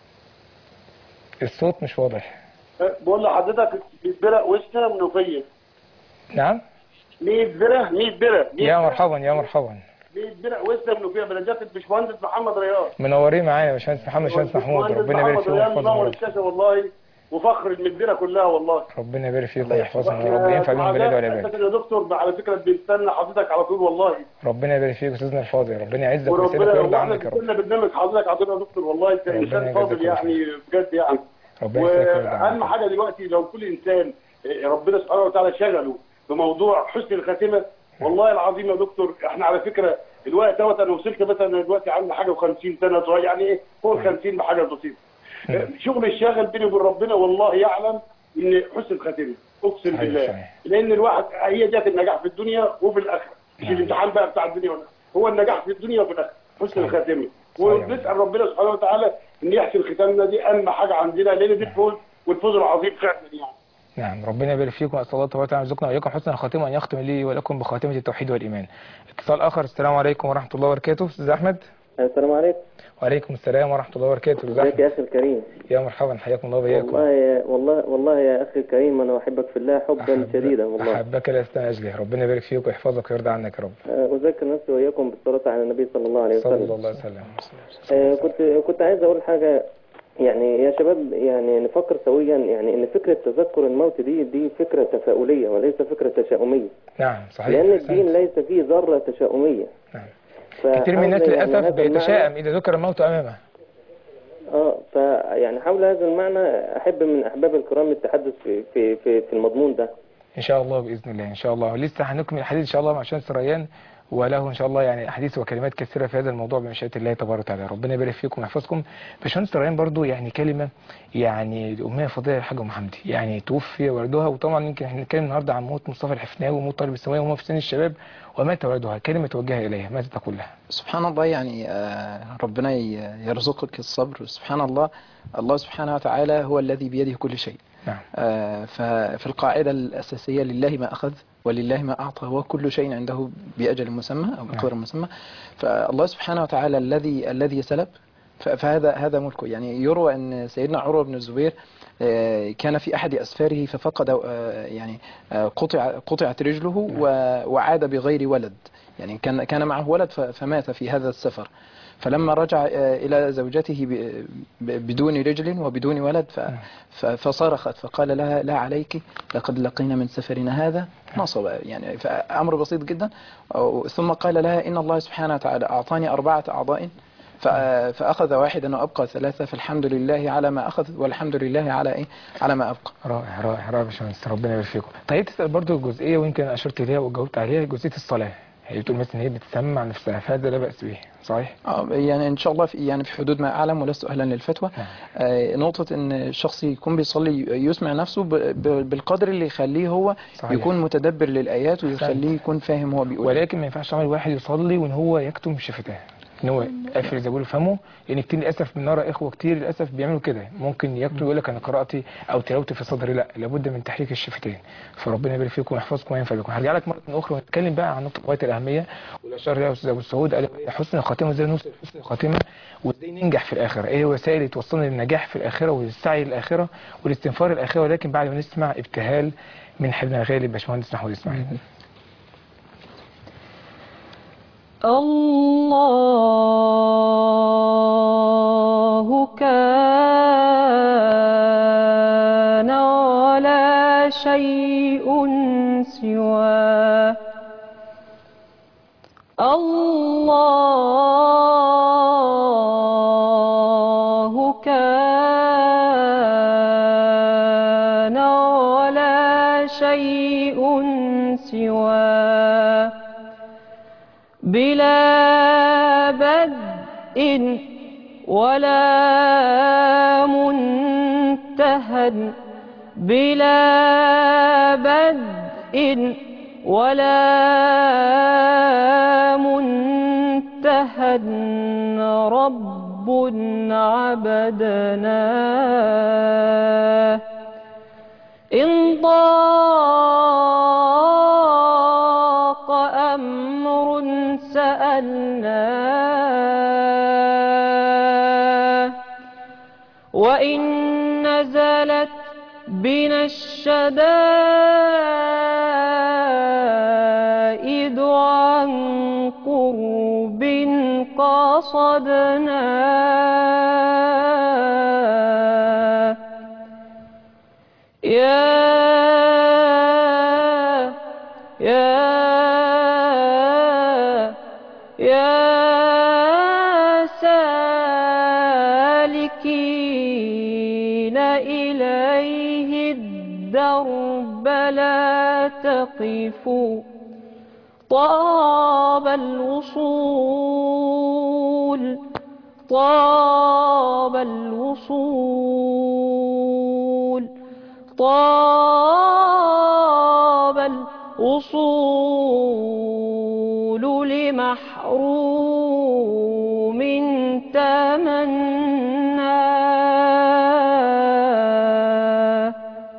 الصوت مش واضح أه، بقول لحضرتك 100 درة وسنا منوفية نعم 100 درة 100 درة 100 يا درة، مرحبا يا مرحبا 100 درة وسنا منوفية بلديات الباشمهندس محمد رياض منورين معانا يا باشمهندس محمد باشمهندس محمود ربنا يبارك فيكم رياض ويحفظهم يا منور رب الشاشة والله وفخر المدينة كلها والله ربنا يبارك فيكم ويحفظهم يا رب ينفع بيهم وعجبت بلاد ولا حضرتك بلاد يا دكتور على فكرة بنستنى حضرتك على طول والله ربنا يبارك فيك استاذنا الفاضل ربنا يعزك ويسعدك وربنا ويرضى واحنا عنك يا رب بنستنى برنامج حضرتك عطينا يا دكتور والله انت ربنا انسان يجازيك فاضل كل يعني بجد يعني ربنا يسعدك ويرضى واهم عنك حاجه دلوقتي لو كل انسان ربنا سبحانه وتعالى شغله بموضوع حسن الخاتمه والله العظيم يا دكتور احنا على فكره الوقت دوت انا وصلت مثلا دلوقتي عندي حاجه و50 سنه صغير يعني ايه فوق ال 50 بحاجه بسيطه شغل الشاغل بيني وبين ربنا والله يعلم ان حسن الخاتمه اقسم صحيح، بالله صحيح. لان الواحد هي ديت النجاح في الدنيا وفي الاخره مش الامتحان بقى بتاع الدنيا ولا هو النجاح في الدنيا وفي الاخره حسن الخاتمه ونسال ربنا سبحانه وتعالى ان يحسن ختامنا دي اهم حاجه عندنا لان دي الفوز والفوز العظيم فعلا يعني نعم ربنا يبارك فيكم واسال الله تبارك وتعالى يرزقنا واياكم حسن الخاتمه وان يختم لي ولكم بخاتمه التوحيد والايمان اتصال اخر السلام عليكم ورحمه الله وبركاته استاذ احمد السلام عليكم وعليكم السلام ورحمه الله وبركاته استاذ ازيك احمد يا اخي الكريم يا مرحبا حياكم الله وبياكم والله يا والله والله يا اخي الكريم انا احبك في الله حبا أحب- شديدا والله احبك لا استنى ربنا يبارك فيك ويحفظك ويرضى عنك يا رب آه، اذكر نفسي واياكم بالصلاه على النبي صلى الله عليه صلى وسلم الله عليه وسلم آه، كنت كنت عايز اقول حاجه يعني يا شباب يعني نفكر سويا يعني ان فكره تذكر الموت دي دي فكره تفاؤليه وليس فكره تشاؤميه نعم صحيح لان أحسنت. الدين ليس فيه ذره تشاؤميه نعم. فحاول كتير من الناس يعني للاسف هذا المعنى- بيتشائم اذا ذكر الموت امامه اه فيعني حول هذا المعنى احب من احباب الكرام التحدث في في في, في المضمون ده ان شاء الله باذن الله ان شاء الله لسه هنكمل الحديث ان شاء الله مع شمس ريان وله ان شاء الله يعني احاديث وكلمات كثيره في هذا الموضوع بمشيئه الله تبارك وتعالى ربنا يبارك فيكم ويحفظكم باشمهندس ريان برضو يعني كلمه يعني الاميه الفضيله الحاجه ام حمدي يعني توفي والدها وطبعا يمكن احنا بنتكلم النهارده عن موت مصطفى الحفناوي وموت طالب الثانويه وهو في سن الشباب ومات والدها كلمه توجهها اليها ماذا تقول لها؟ سبحان الله يعني آه، ربنا ي- يرزقك الصبر سبحان الله الله سبحانه وتعالى هو الذي بيده كل شيء نعم آه، ففي القاعدة الأساسية لله ما أخذ ولله ما أعطى وكل شيء عنده بأجل مسمى أو بقدر مسمى فالله سبحانه وتعالى الذي الذي سلب ف- فهذا هذا ملكه يعني يروى أن سيدنا عروة بن الزبير آه، كان في أحد أسفاره ففقد آه، يعني آه، قطع قطعت رجله و- وعاد بغير ولد يعني كان كان معه ولد ف- فمات في هذا السفر فلما رجع آه، إلى زوجته ب- ب- بدون رجل وبدون ولد ف- ف- فصرخت فقال لها لا عليك لقد لقينا من سفرنا هذا نصب يعني فأمر بسيط جدا أو- ثم قال لها إن الله سبحانه وتعالى أعطاني أربعة أعضاء ف- فأخذ واحدا وأبقى ثلاثة فالحمد لله على ما أخذ والحمد لله على إيه على ما أبقى رائع رائع رائع يا باشمهندس ربنا يبارك فيكم طيب تسال برضو الجزئيه ويمكن اشرت اليها وجاوبت عليها جزئيه الصلاه هي بتقول مثلا ان هي بتسمع نفسها فهذا لا باس به صحيح؟ آه، يعني ان شاء الله في يعني في حدود ما اعلم ولست اهلا للفتوى نعم. آه، نقطه ان الشخص يكون بيصلي يسمع نفسه ب- ب- بالقدر اللي يخليه هو صحيح. يكون متدبر للايات ويخليه يكون فاهم هو بيقول إيه. ولكن ما ينفعش عمل واحد يصلي وان هو يكتم شفتاه ان هو قافل زي ما بيقولوا فمه لان كتير للاسف بنرى اخوه كتير للاسف بيعملوا كده ممكن يكتب يقول لك انا قراتي او تلاوتي في صدري لا لابد من تحريك الشفتين فربنا يبارك فيكم ويحفظكم وينفع بكم هرجع لك مره اخرى ونتكلم بقى عن نقطه غايه الاهميه والاشار لها استاذ ابو السعود قال حسن الخاتمه ازاي نوصل لحسن الخاتمه وازاي ننجح في الاخره ايه الوسائل اللي توصلنا للنجاح في الاخره والسعي للاخره والاستنفار الاخره ولكن بعد ما نسمع ابتهال من حبنا الغالي باشمهندس محمود اسماعيل الله كان شيء سواه الله كان ولا شيء سواه بلا بدء ولا منتهى بلا بدء ولا منتهى رب عبدناه إن ضاق أمر سألناه وإن نزلت بنا الشدائد عن قرب قصدناه يا يا يا سالكين إليه الدرب لا تقفوا طاب الوصول طاب الوصول طاب الوصول لمحروم تمناه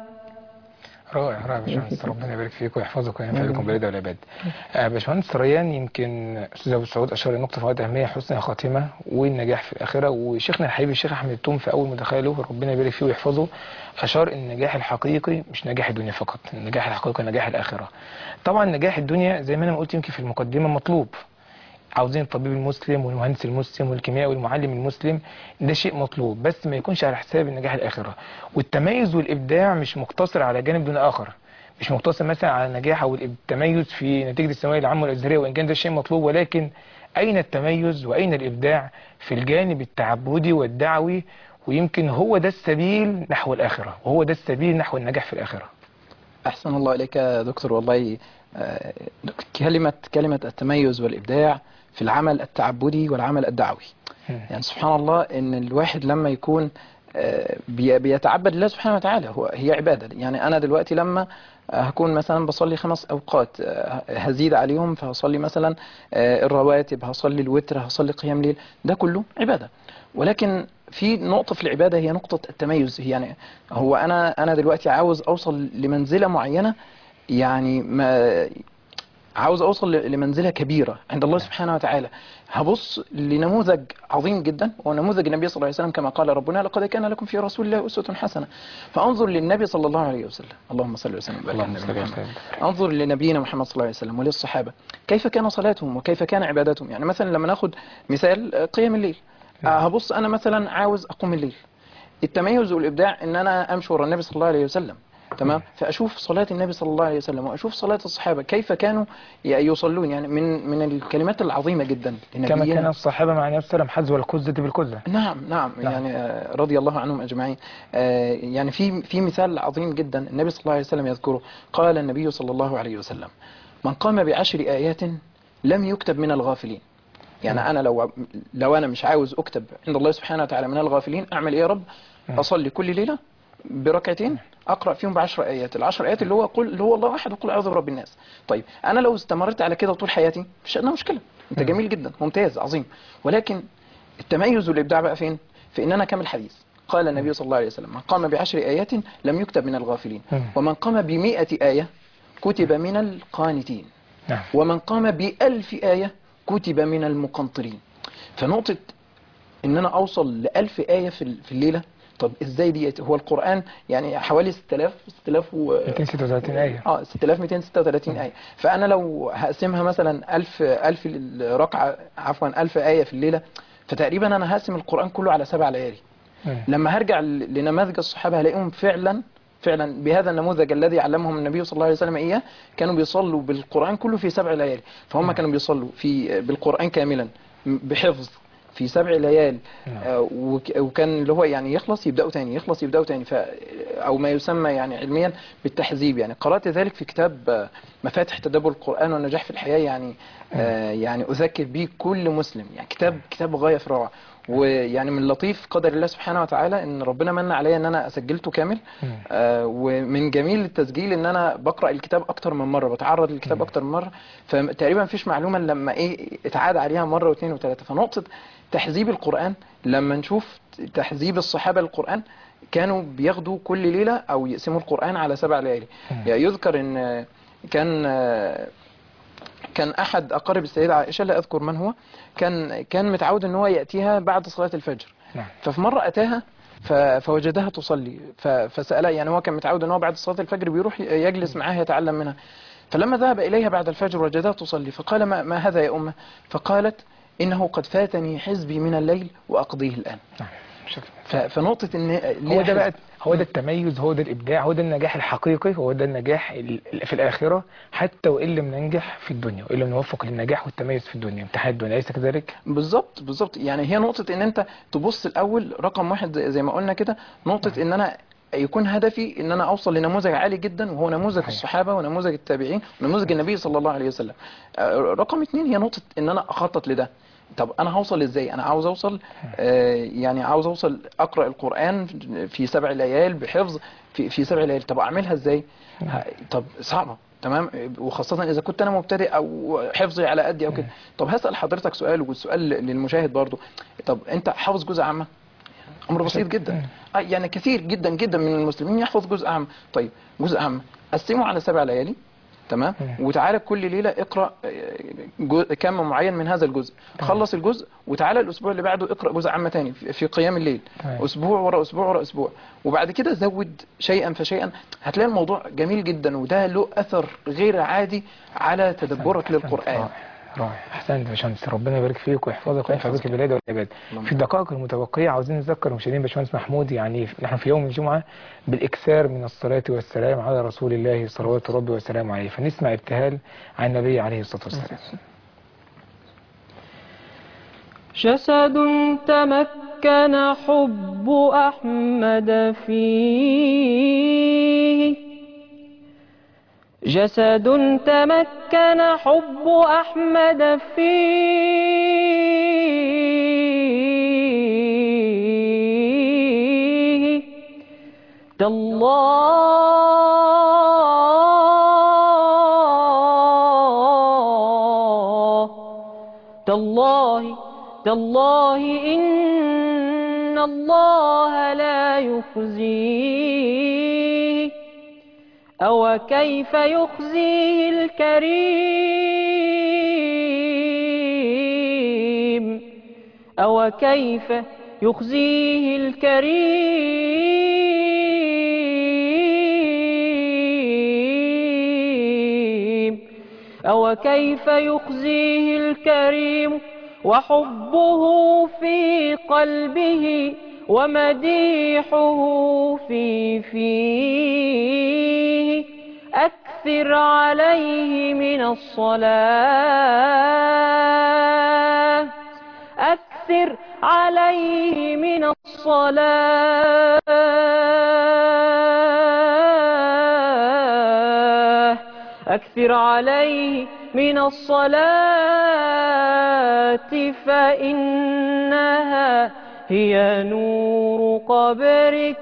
رائع رائع يا باشمهندس ربنا يبارك فيك ويحفظك وينفع بكم بالهدى والعباد. آه، باشمهندس ريان يمكن استاذ ابو سعود اشار لنقطه فوائد اهميه حسن الخاتمه والنجاح في الاخره وشيخنا الحبيب الشيخ احمد التوم في اول مداخله له ربنا يبارك فيه ويحفظه اشار ان النجاح الحقيقي مش نجاح الدنيا فقط، النجاح الحقيقي نجاح الاخره. طبعا نجاح الدنيا زي ما انا ما قلت يمكن في المقدمه مطلوب. عاوزين الطبيب المسلم والمهندس المسلم والكيميائي والمعلم المسلم ده شيء مطلوب بس ما يكونش على حساب النجاح الاخره والتميز والابداع مش مقتصر على جانب دون اخر مش مقتصر مثلا على النجاح او التميز في نتيجه الثانويه العامه والازهريه وان كان ده شيء مطلوب ولكن اين التميز واين الابداع في الجانب التعبدي والدعوي ويمكن هو ده السبيل نحو الاخره وهو ده السبيل نحو النجاح في الاخره أحسن الله إليك يا دكتور والله آه، كلمة كلمة التميز والإبداع في العمل التعبدي والعمل الدعوي يعني سبحان الله إن الواحد لما يكون آه، بي- بيتعبد لله سبحانه وتعالى هو هي عبادة يعني أنا دلوقتي لما هكون مثلا بصلي خمس أوقات آه، هزيد عليهم فهصلي مثلا آه، الرواتب هصلي الوتر هصلي قيام ليل ده كله عبادة ولكن في نقطة في العبادة هي نقطة التميز يعني هو أنا أنا دلوقتي عاوز أوصل لمنزلة معينة يعني ما عاوز أوصل ل- لمنزلة كبيرة عند الله سبحانه وتعالى هبص لنموذج عظيم جدا ونموذج النبي صلى الله عليه وسلم كما قال ربنا لقد كان لكم في رسول الله أسوة حسنة فأنظر للنبي صلى الله عليه وسلم اللهم صل وسلم وبارك على اللهم النبي صل محمد. وسلم انظر لنبينا محمد صلى الله عليه وسلم وللصحابة كيف كان صلاتهم وكيف كان عبادتهم يعني مثلا لما ناخد مثال آه، قيام الليل آه، هبص أنا مثلا عاوز أقوم الليل التميز والإبداع إن أنا أمشي ورا النبي صلى الله عليه وسلم تمام فأشوف صلاة النبي صلى الله عليه وسلم وأشوف صلاة الصحابة كيف كانوا ي- يصلون يعني من من الكلمات العظيمة جدا كما لنبينا كان الصحابه مع النبي صلى الله عليه وسلم حذو القزه بالقزه نعم نعم نعم. يعني آه، رضي الله عنهم اجمعين آه، يعني في في مثال عظيم جدا النبي صلى الله عليه وسلم يذكره قال النبي صلى الله عليه وسلم من قام بعشر ايات لم يكتب من الغافلين يعني انا لو لو انا مش عاوز اكتب عند الله سبحانه وتعالى من الغافلين اعمل ايه يا رب اصلي كل ليله بركعتين اقرا فيهم بعشر ايات العشر ايات اللي هو قل اللي هو الله احد وقل اعوذ برب الناس طيب انا لو استمرت على كده طول حياتي مش عندنا مشكله انت جميل جدا ممتاز عظيم ولكن التميز والابداع بقى فين في ان انا كمل حديث قال النبي صلى الله عليه وسلم من قام بعشر ايات لم يكتب من الغافلين مم. ومن قام بمئة آية كتب من القانتين نعم ومن قام بألف آية كتب من المقنطرين فنقطة ان انا اوصل لألف آية في ال- في الليلة طب ازاي ديت هو القرآن يعني حوالي 6000 6000 و 236 ايه اه 6236 آية فأنا لو هقسمها مثلا 1000 1000 ركعة عفوا 1000 آية في الليلة فتقريبا أنا هقسم القرآن كله على سبع ليالي مم. لما هرجع ل- لنماذج الصحابة هلاقيهم فعلا فعلا بهذا النموذج الذي علمهم النبي صلى الله عليه وسلم اياه كانوا بيصلوا بالقران كله في سبع ليالي فهم كانوا بيصلوا في بالقران كاملا بحفظ في سبع ليال آه، وك- وكان اللي هو يعني يخلص يبداوا تاني يخلص يبداوا تاني ف او ما يسمى يعني علميا بالتحزيب يعني قرات ذلك في كتاب آه، مفاتح تدبر القران والنجاح في الحياه يعني آه، يعني اذكر به كل مسلم يعني كتاب كتاب غايه في الروعه ويعني من لطيف قدر الله سبحانه وتعالى ان ربنا من عليا ان انا سجلته كامل آه ومن جميل التسجيل ان انا بقرا الكتاب اكتر من مره بتعرض للكتاب اكتر من مره فتقريبا مفيش معلومه إلا لما ايه اتعاد عليها مره واثنين وثلاثه فنقطه تحذيب القران لما نشوف تحذيب الصحابه للقران كانوا بياخدوا كل ليله او يقسموا القران على سبع ليالي يعني يذكر ان آه، كان آه، كان احد اقارب السيده عائشه لا اذكر من هو كان كان متعود ان هو ياتيها بعد صلاه الفجر نعم. ففي مره اتاها ف- فوجدها تصلي ف- فسالها يعني هو كان متعود ان هو بعد صلاه الفجر بيروح يجلس معاها يتعلم منها فلما ذهب اليها بعد الفجر وجدها تصلي فقال ما, ما هذا يا امه فقالت انه قد فاتني حزبي من الليل واقضيه الان شوف. ف- فنقطه ان هو ليها ده بقى حزب. هو ده التميز هو ده الابداع هو ده النجاح الحقيقي هو ده النجاح ال- ال- في الاخره حتى وان لم ننجح في الدنيا وان لم نوفق للنجاح والتميز في الدنيا امتحان الدنيا اليس كذلك؟ بالظبط بالظبط يعني هي نقطة ان انت تبص الاول رقم واحد زي زي ما قلنا كده نقطة ان انا يكون هدفي ان انا اوصل لنموذج عالي جدا وهو نموذج الصحابة ونموذج التابعين ونموذج النبي صلى الله عليه وسلم آه، رقم اتنين هي نقطة ان انا اخطط لده طب انا هوصل ازاي انا عاوز اوصل آه، يعني عاوز اوصل اقرا القران في سبع ليال بحفظ في في سبع ليال طب اعملها ازاي ه- طب صعبه تمام وخاصة إذا كنت أنا مبتدئ أو حفظي على قدي أو كده طب هسأل حضرتك سؤال والسؤال للمشاهد برضو طب أنت حافظ جزء عامة أمر بسيط جدا آه، يعني كثير جدا جدا من المسلمين يحفظ جزء عام طيب جزء عام قسمه على سبع ليالي تمام وتعالى كل ليله اقرا آه، جو- كم معين من هذا الجزء خلص الجزء وتعالى الاسبوع اللي بعده اقرا جزء عام تاني في في قيام الليل تمام. اسبوع ورا اسبوع ورا اسبوع وبعد كده زود شيئا فشيئا هتلاقي الموضوع جميل جدا وده له اثر غير عادي على تدبرك للقران رائع رائع احسنت يا باشمهندس ربنا يبارك فيك ويحفظك ويحفظ بك البلاد والعباد في الدقائق المتبقيه عاوزين نذكر المشاهدين باشمهندس محمود يعني نحن في يوم الجمعه بالاكثار من الصلاه والسلام على رسول الله صلوات ربي وسلامه عليه فنسمع ابتهال عن النبي عليه الصلاه والسلام جسد تمكن حب أحمد فيه جسد تمكن حب أحمد فيه تالله تالله تالله إن الله لا يخزيه أو كيف يخزيه الكريم أو كيف يخزيه الكريم أو كيف يخزيه الكريم وحبه في قلبه ومديحه في فيه أكثر عليه من الصلاة أكثر عليه من الصلاة أكثر عليه من الصلاة فإنها هي نور قبرك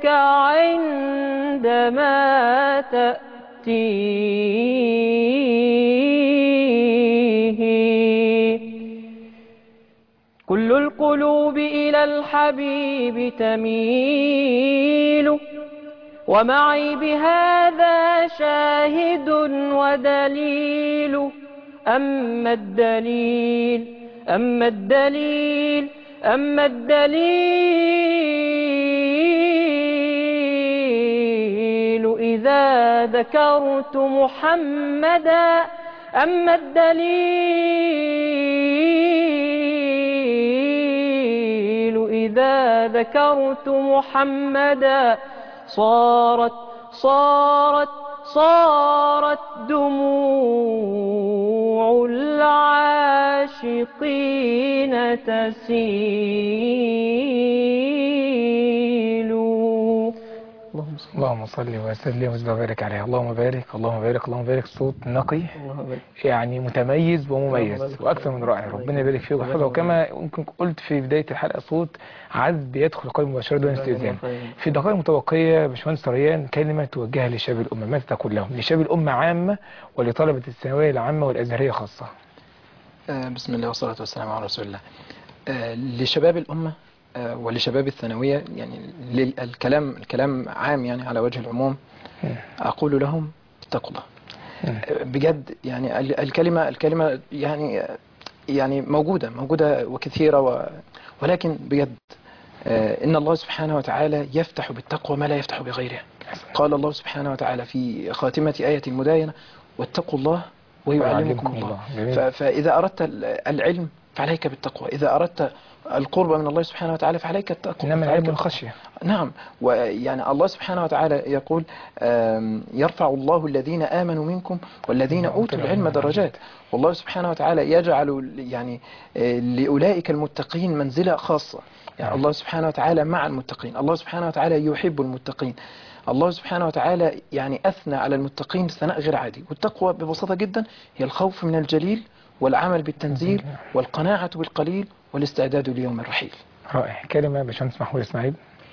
عندما تأتيه كل القلوب إلى الحبيب تميل ومعي بهذا شاهد ودليل أما الدليل أما الدليل أما الدليل إذا ذكرت محمدا أما الدليل إذا ذكرت محمدا صارت صارت صارت دموع العاشقين تسيل اللهم صل اللهم صل وسلم وبارك عليه اللهم بارك اللهم بارك اللهم بارك صوت نقي اللهم بارك. يعني متميز اللهم ومميز بارك. واكثر من رائع ربنا يبارك فيه ويحفظه وكما يمكن قلت في بدايه الحلقه صوت عذب يدخل قلب مباشره دون استئذان في الدقائق المتبقيه يا باشمهندس ريان كلمه توجهها لشباب الامه ماذا تقول لهم لشباب الامه عامه ولطلبه الثانويه العامه والازهريه خاصه آه، بسم الله والصلاة والسلام على رسول الله آه، لشباب الأمة آه، ولشباب الثانوية يعني لل- الكلام الكلام عام يعني على وجه العموم أقول لهم اتقوا الله آه، بجد يعني ال- الكلمة الكلمة يعني يعني موجودة موجودة وكثيرة و ولكن بجد آه، إن الله سبحانه وتعالى يفتح بالتقوى ما لا يفتح بغيرها قال الله سبحانه وتعالى في خاتمة آية المداينة واتقوا الله ويعلمكم الله جميل. ف- فإذا أردت ال- العلم فعليك بالتقوى إذا أردت القرب من الله سبحانه وتعالى فعليك التقوى انما فعليك العلم الخشيه نعم ويعني الله سبحانه وتعالى يقول آم، يرفع الله الذين آمنوا منكم والذين أوتوا العلم درجات والله سبحانه وتعالى يجعل يعني آه، لأولئك المتقين منزلة خاصة يعني الله سبحانه وتعالى مع المتقين الله سبحانه وتعالى يحب المتقين الله سبحانه وتعالى يعني أثنى على المتقين ثناء غير عادي والتقوى ببساطة جدا هي الخوف من الجليل والعمل بالتنزيل والقناعة بالقليل والاستعداد ليوم الرحيل رائع كلمه باشمهندس محمود اسماعيل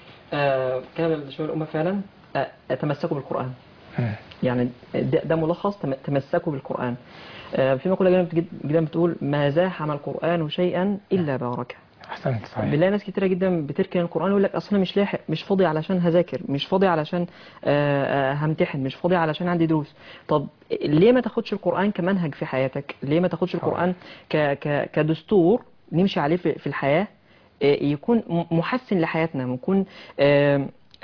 آه كان شباب الأمة فعلا آه تمسكوا بالقرآن مم. يعني ده, ده ملخص تم- تمسكوا بالقرآن آه في مقولة جدا جد- جدا بتقول ما زاحم القرآن شيئا إلا باركه احسنت صحيح بنلاقي ناس كتيرة جدا بتركن القرآن يقول لك أصلا مش لاحق مش فاضي علشان هذاكر مش فاضي علشان آه، آه، همتحن مش فاضي علشان عندي دروس طب ليه ما تاخدش القرآن كمنهج في حياتك ليه ما تاخدش القرآن ك ك كدستور نمشي عليه في في الحياة آه، يكون م- محسن لحياتنا يكون آه،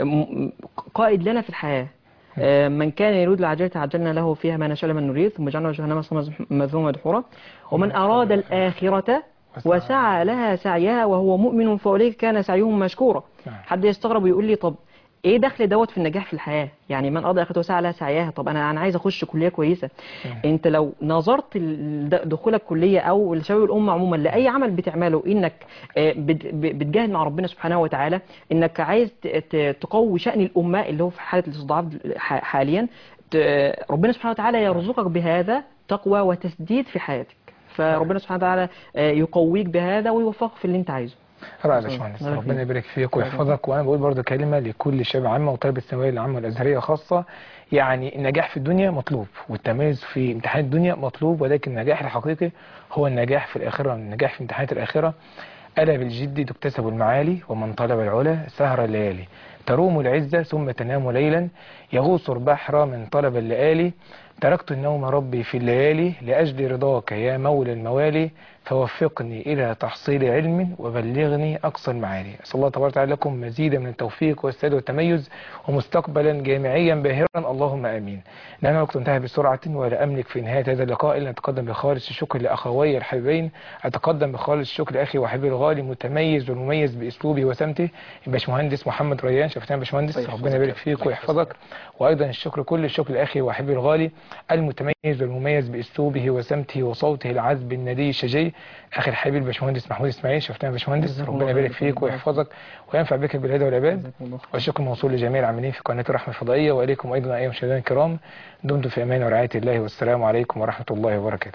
م- قائد لنا في الحياة آه، من كان يريد العاجلة عجلنا له فيها ما نشاء لمن نريد ثم جعلنا جهنم صلى مذموما مدحورا ومن أراد الآخرة وسعى لها سعيها وهو مؤمن فأولئك كان سعيهم مشكورا نعم. حد يستغرب ويقول لي طب ايه دخل دوت في النجاح في الحياة يعني من قضى اخرته وسعى لها سعيها طب انا انا عايز اخش كلية كويسة انت لو نظرت ال- د- دخولك كلية او لشباب الامة عموما لاي عمل بتعمله انك آه، بت- ب- بتجاهد مع ربنا سبحانه وتعالى انك عايز ت- ت- تقوي شأن الامة اللي هو في حالة الاستضعاف ح- حاليا ت- ربنا سبحانه وتعالى يرزقك بهذا تقوى وتسديد في حياتك فربنا سبحانه وتعالى آه، يقويك بهذا ويوفقك في اللي انت عايزه رائع يا باشمهندس الله ربنا يخليك. يبارك فيك ويحفظك وانا بقول برضو كلمه لكل شاب عامه وطالب الثانويه العامه والازهريه خاصه يعني النجاح في الدنيا مطلوب والتميز في امتحان الدنيا مطلوب ولكن النجاح الحقيقي هو النجاح في الاخره النجاح في امتحانات الاخره ألا بالجد تكتسب المعالي ومن طلب العلا سهر الليالي تروم العزة ثم تنام ليلا يغوص البحر من طلب الليالي تركت النوم ربي في الليالي لأجل رضاك يا مولى الموالي فوفقني إلى تحصيل علم وبلغني أقصى المعالي أسأل الله تبارك وتعالى لكم مزيدا من التوفيق والسداد والتميز ومستقبلا جامعيا باهرا اللهم آمين لأن الوقت انتهى بسرعة ولا أملك في نهاية هذا اللقاء إلا أتقدم بخالص الشكر لأخوي الحبيبين أتقدم بخالص الشكر لأخي وحبيبي الغالي متميز والمميز بأسلوبه وسمته الباشمهندس محمد ريان شفتنا يا باشمهندس الله ربنا يبارك يحفظك. فيك الله ويحفظك وأيضا الشكر كل الشكر لأخي وحبيبي الغالي المتميز والمميز بأسلوبه وسمته وصوته العذب الندي الشجي أخي الحبيب الباشمهندس محمود إسماعيل شفتنا يا باشمهندس جزاكم ربنا الله يبارك خير. فيك ويحفظك وينفع بك بالهدى والعباد والشكر موصول لجميع العاملين في قناة الرحمة الفضائية وإليكم أيضا أيها المشاهدين الكرام دمتم في أمان ورعاية الله والسلام عليكم ورحمة الله وبركاته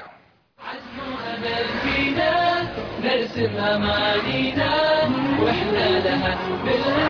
فينا نرسم أمانينا وإحنا لها بالهدى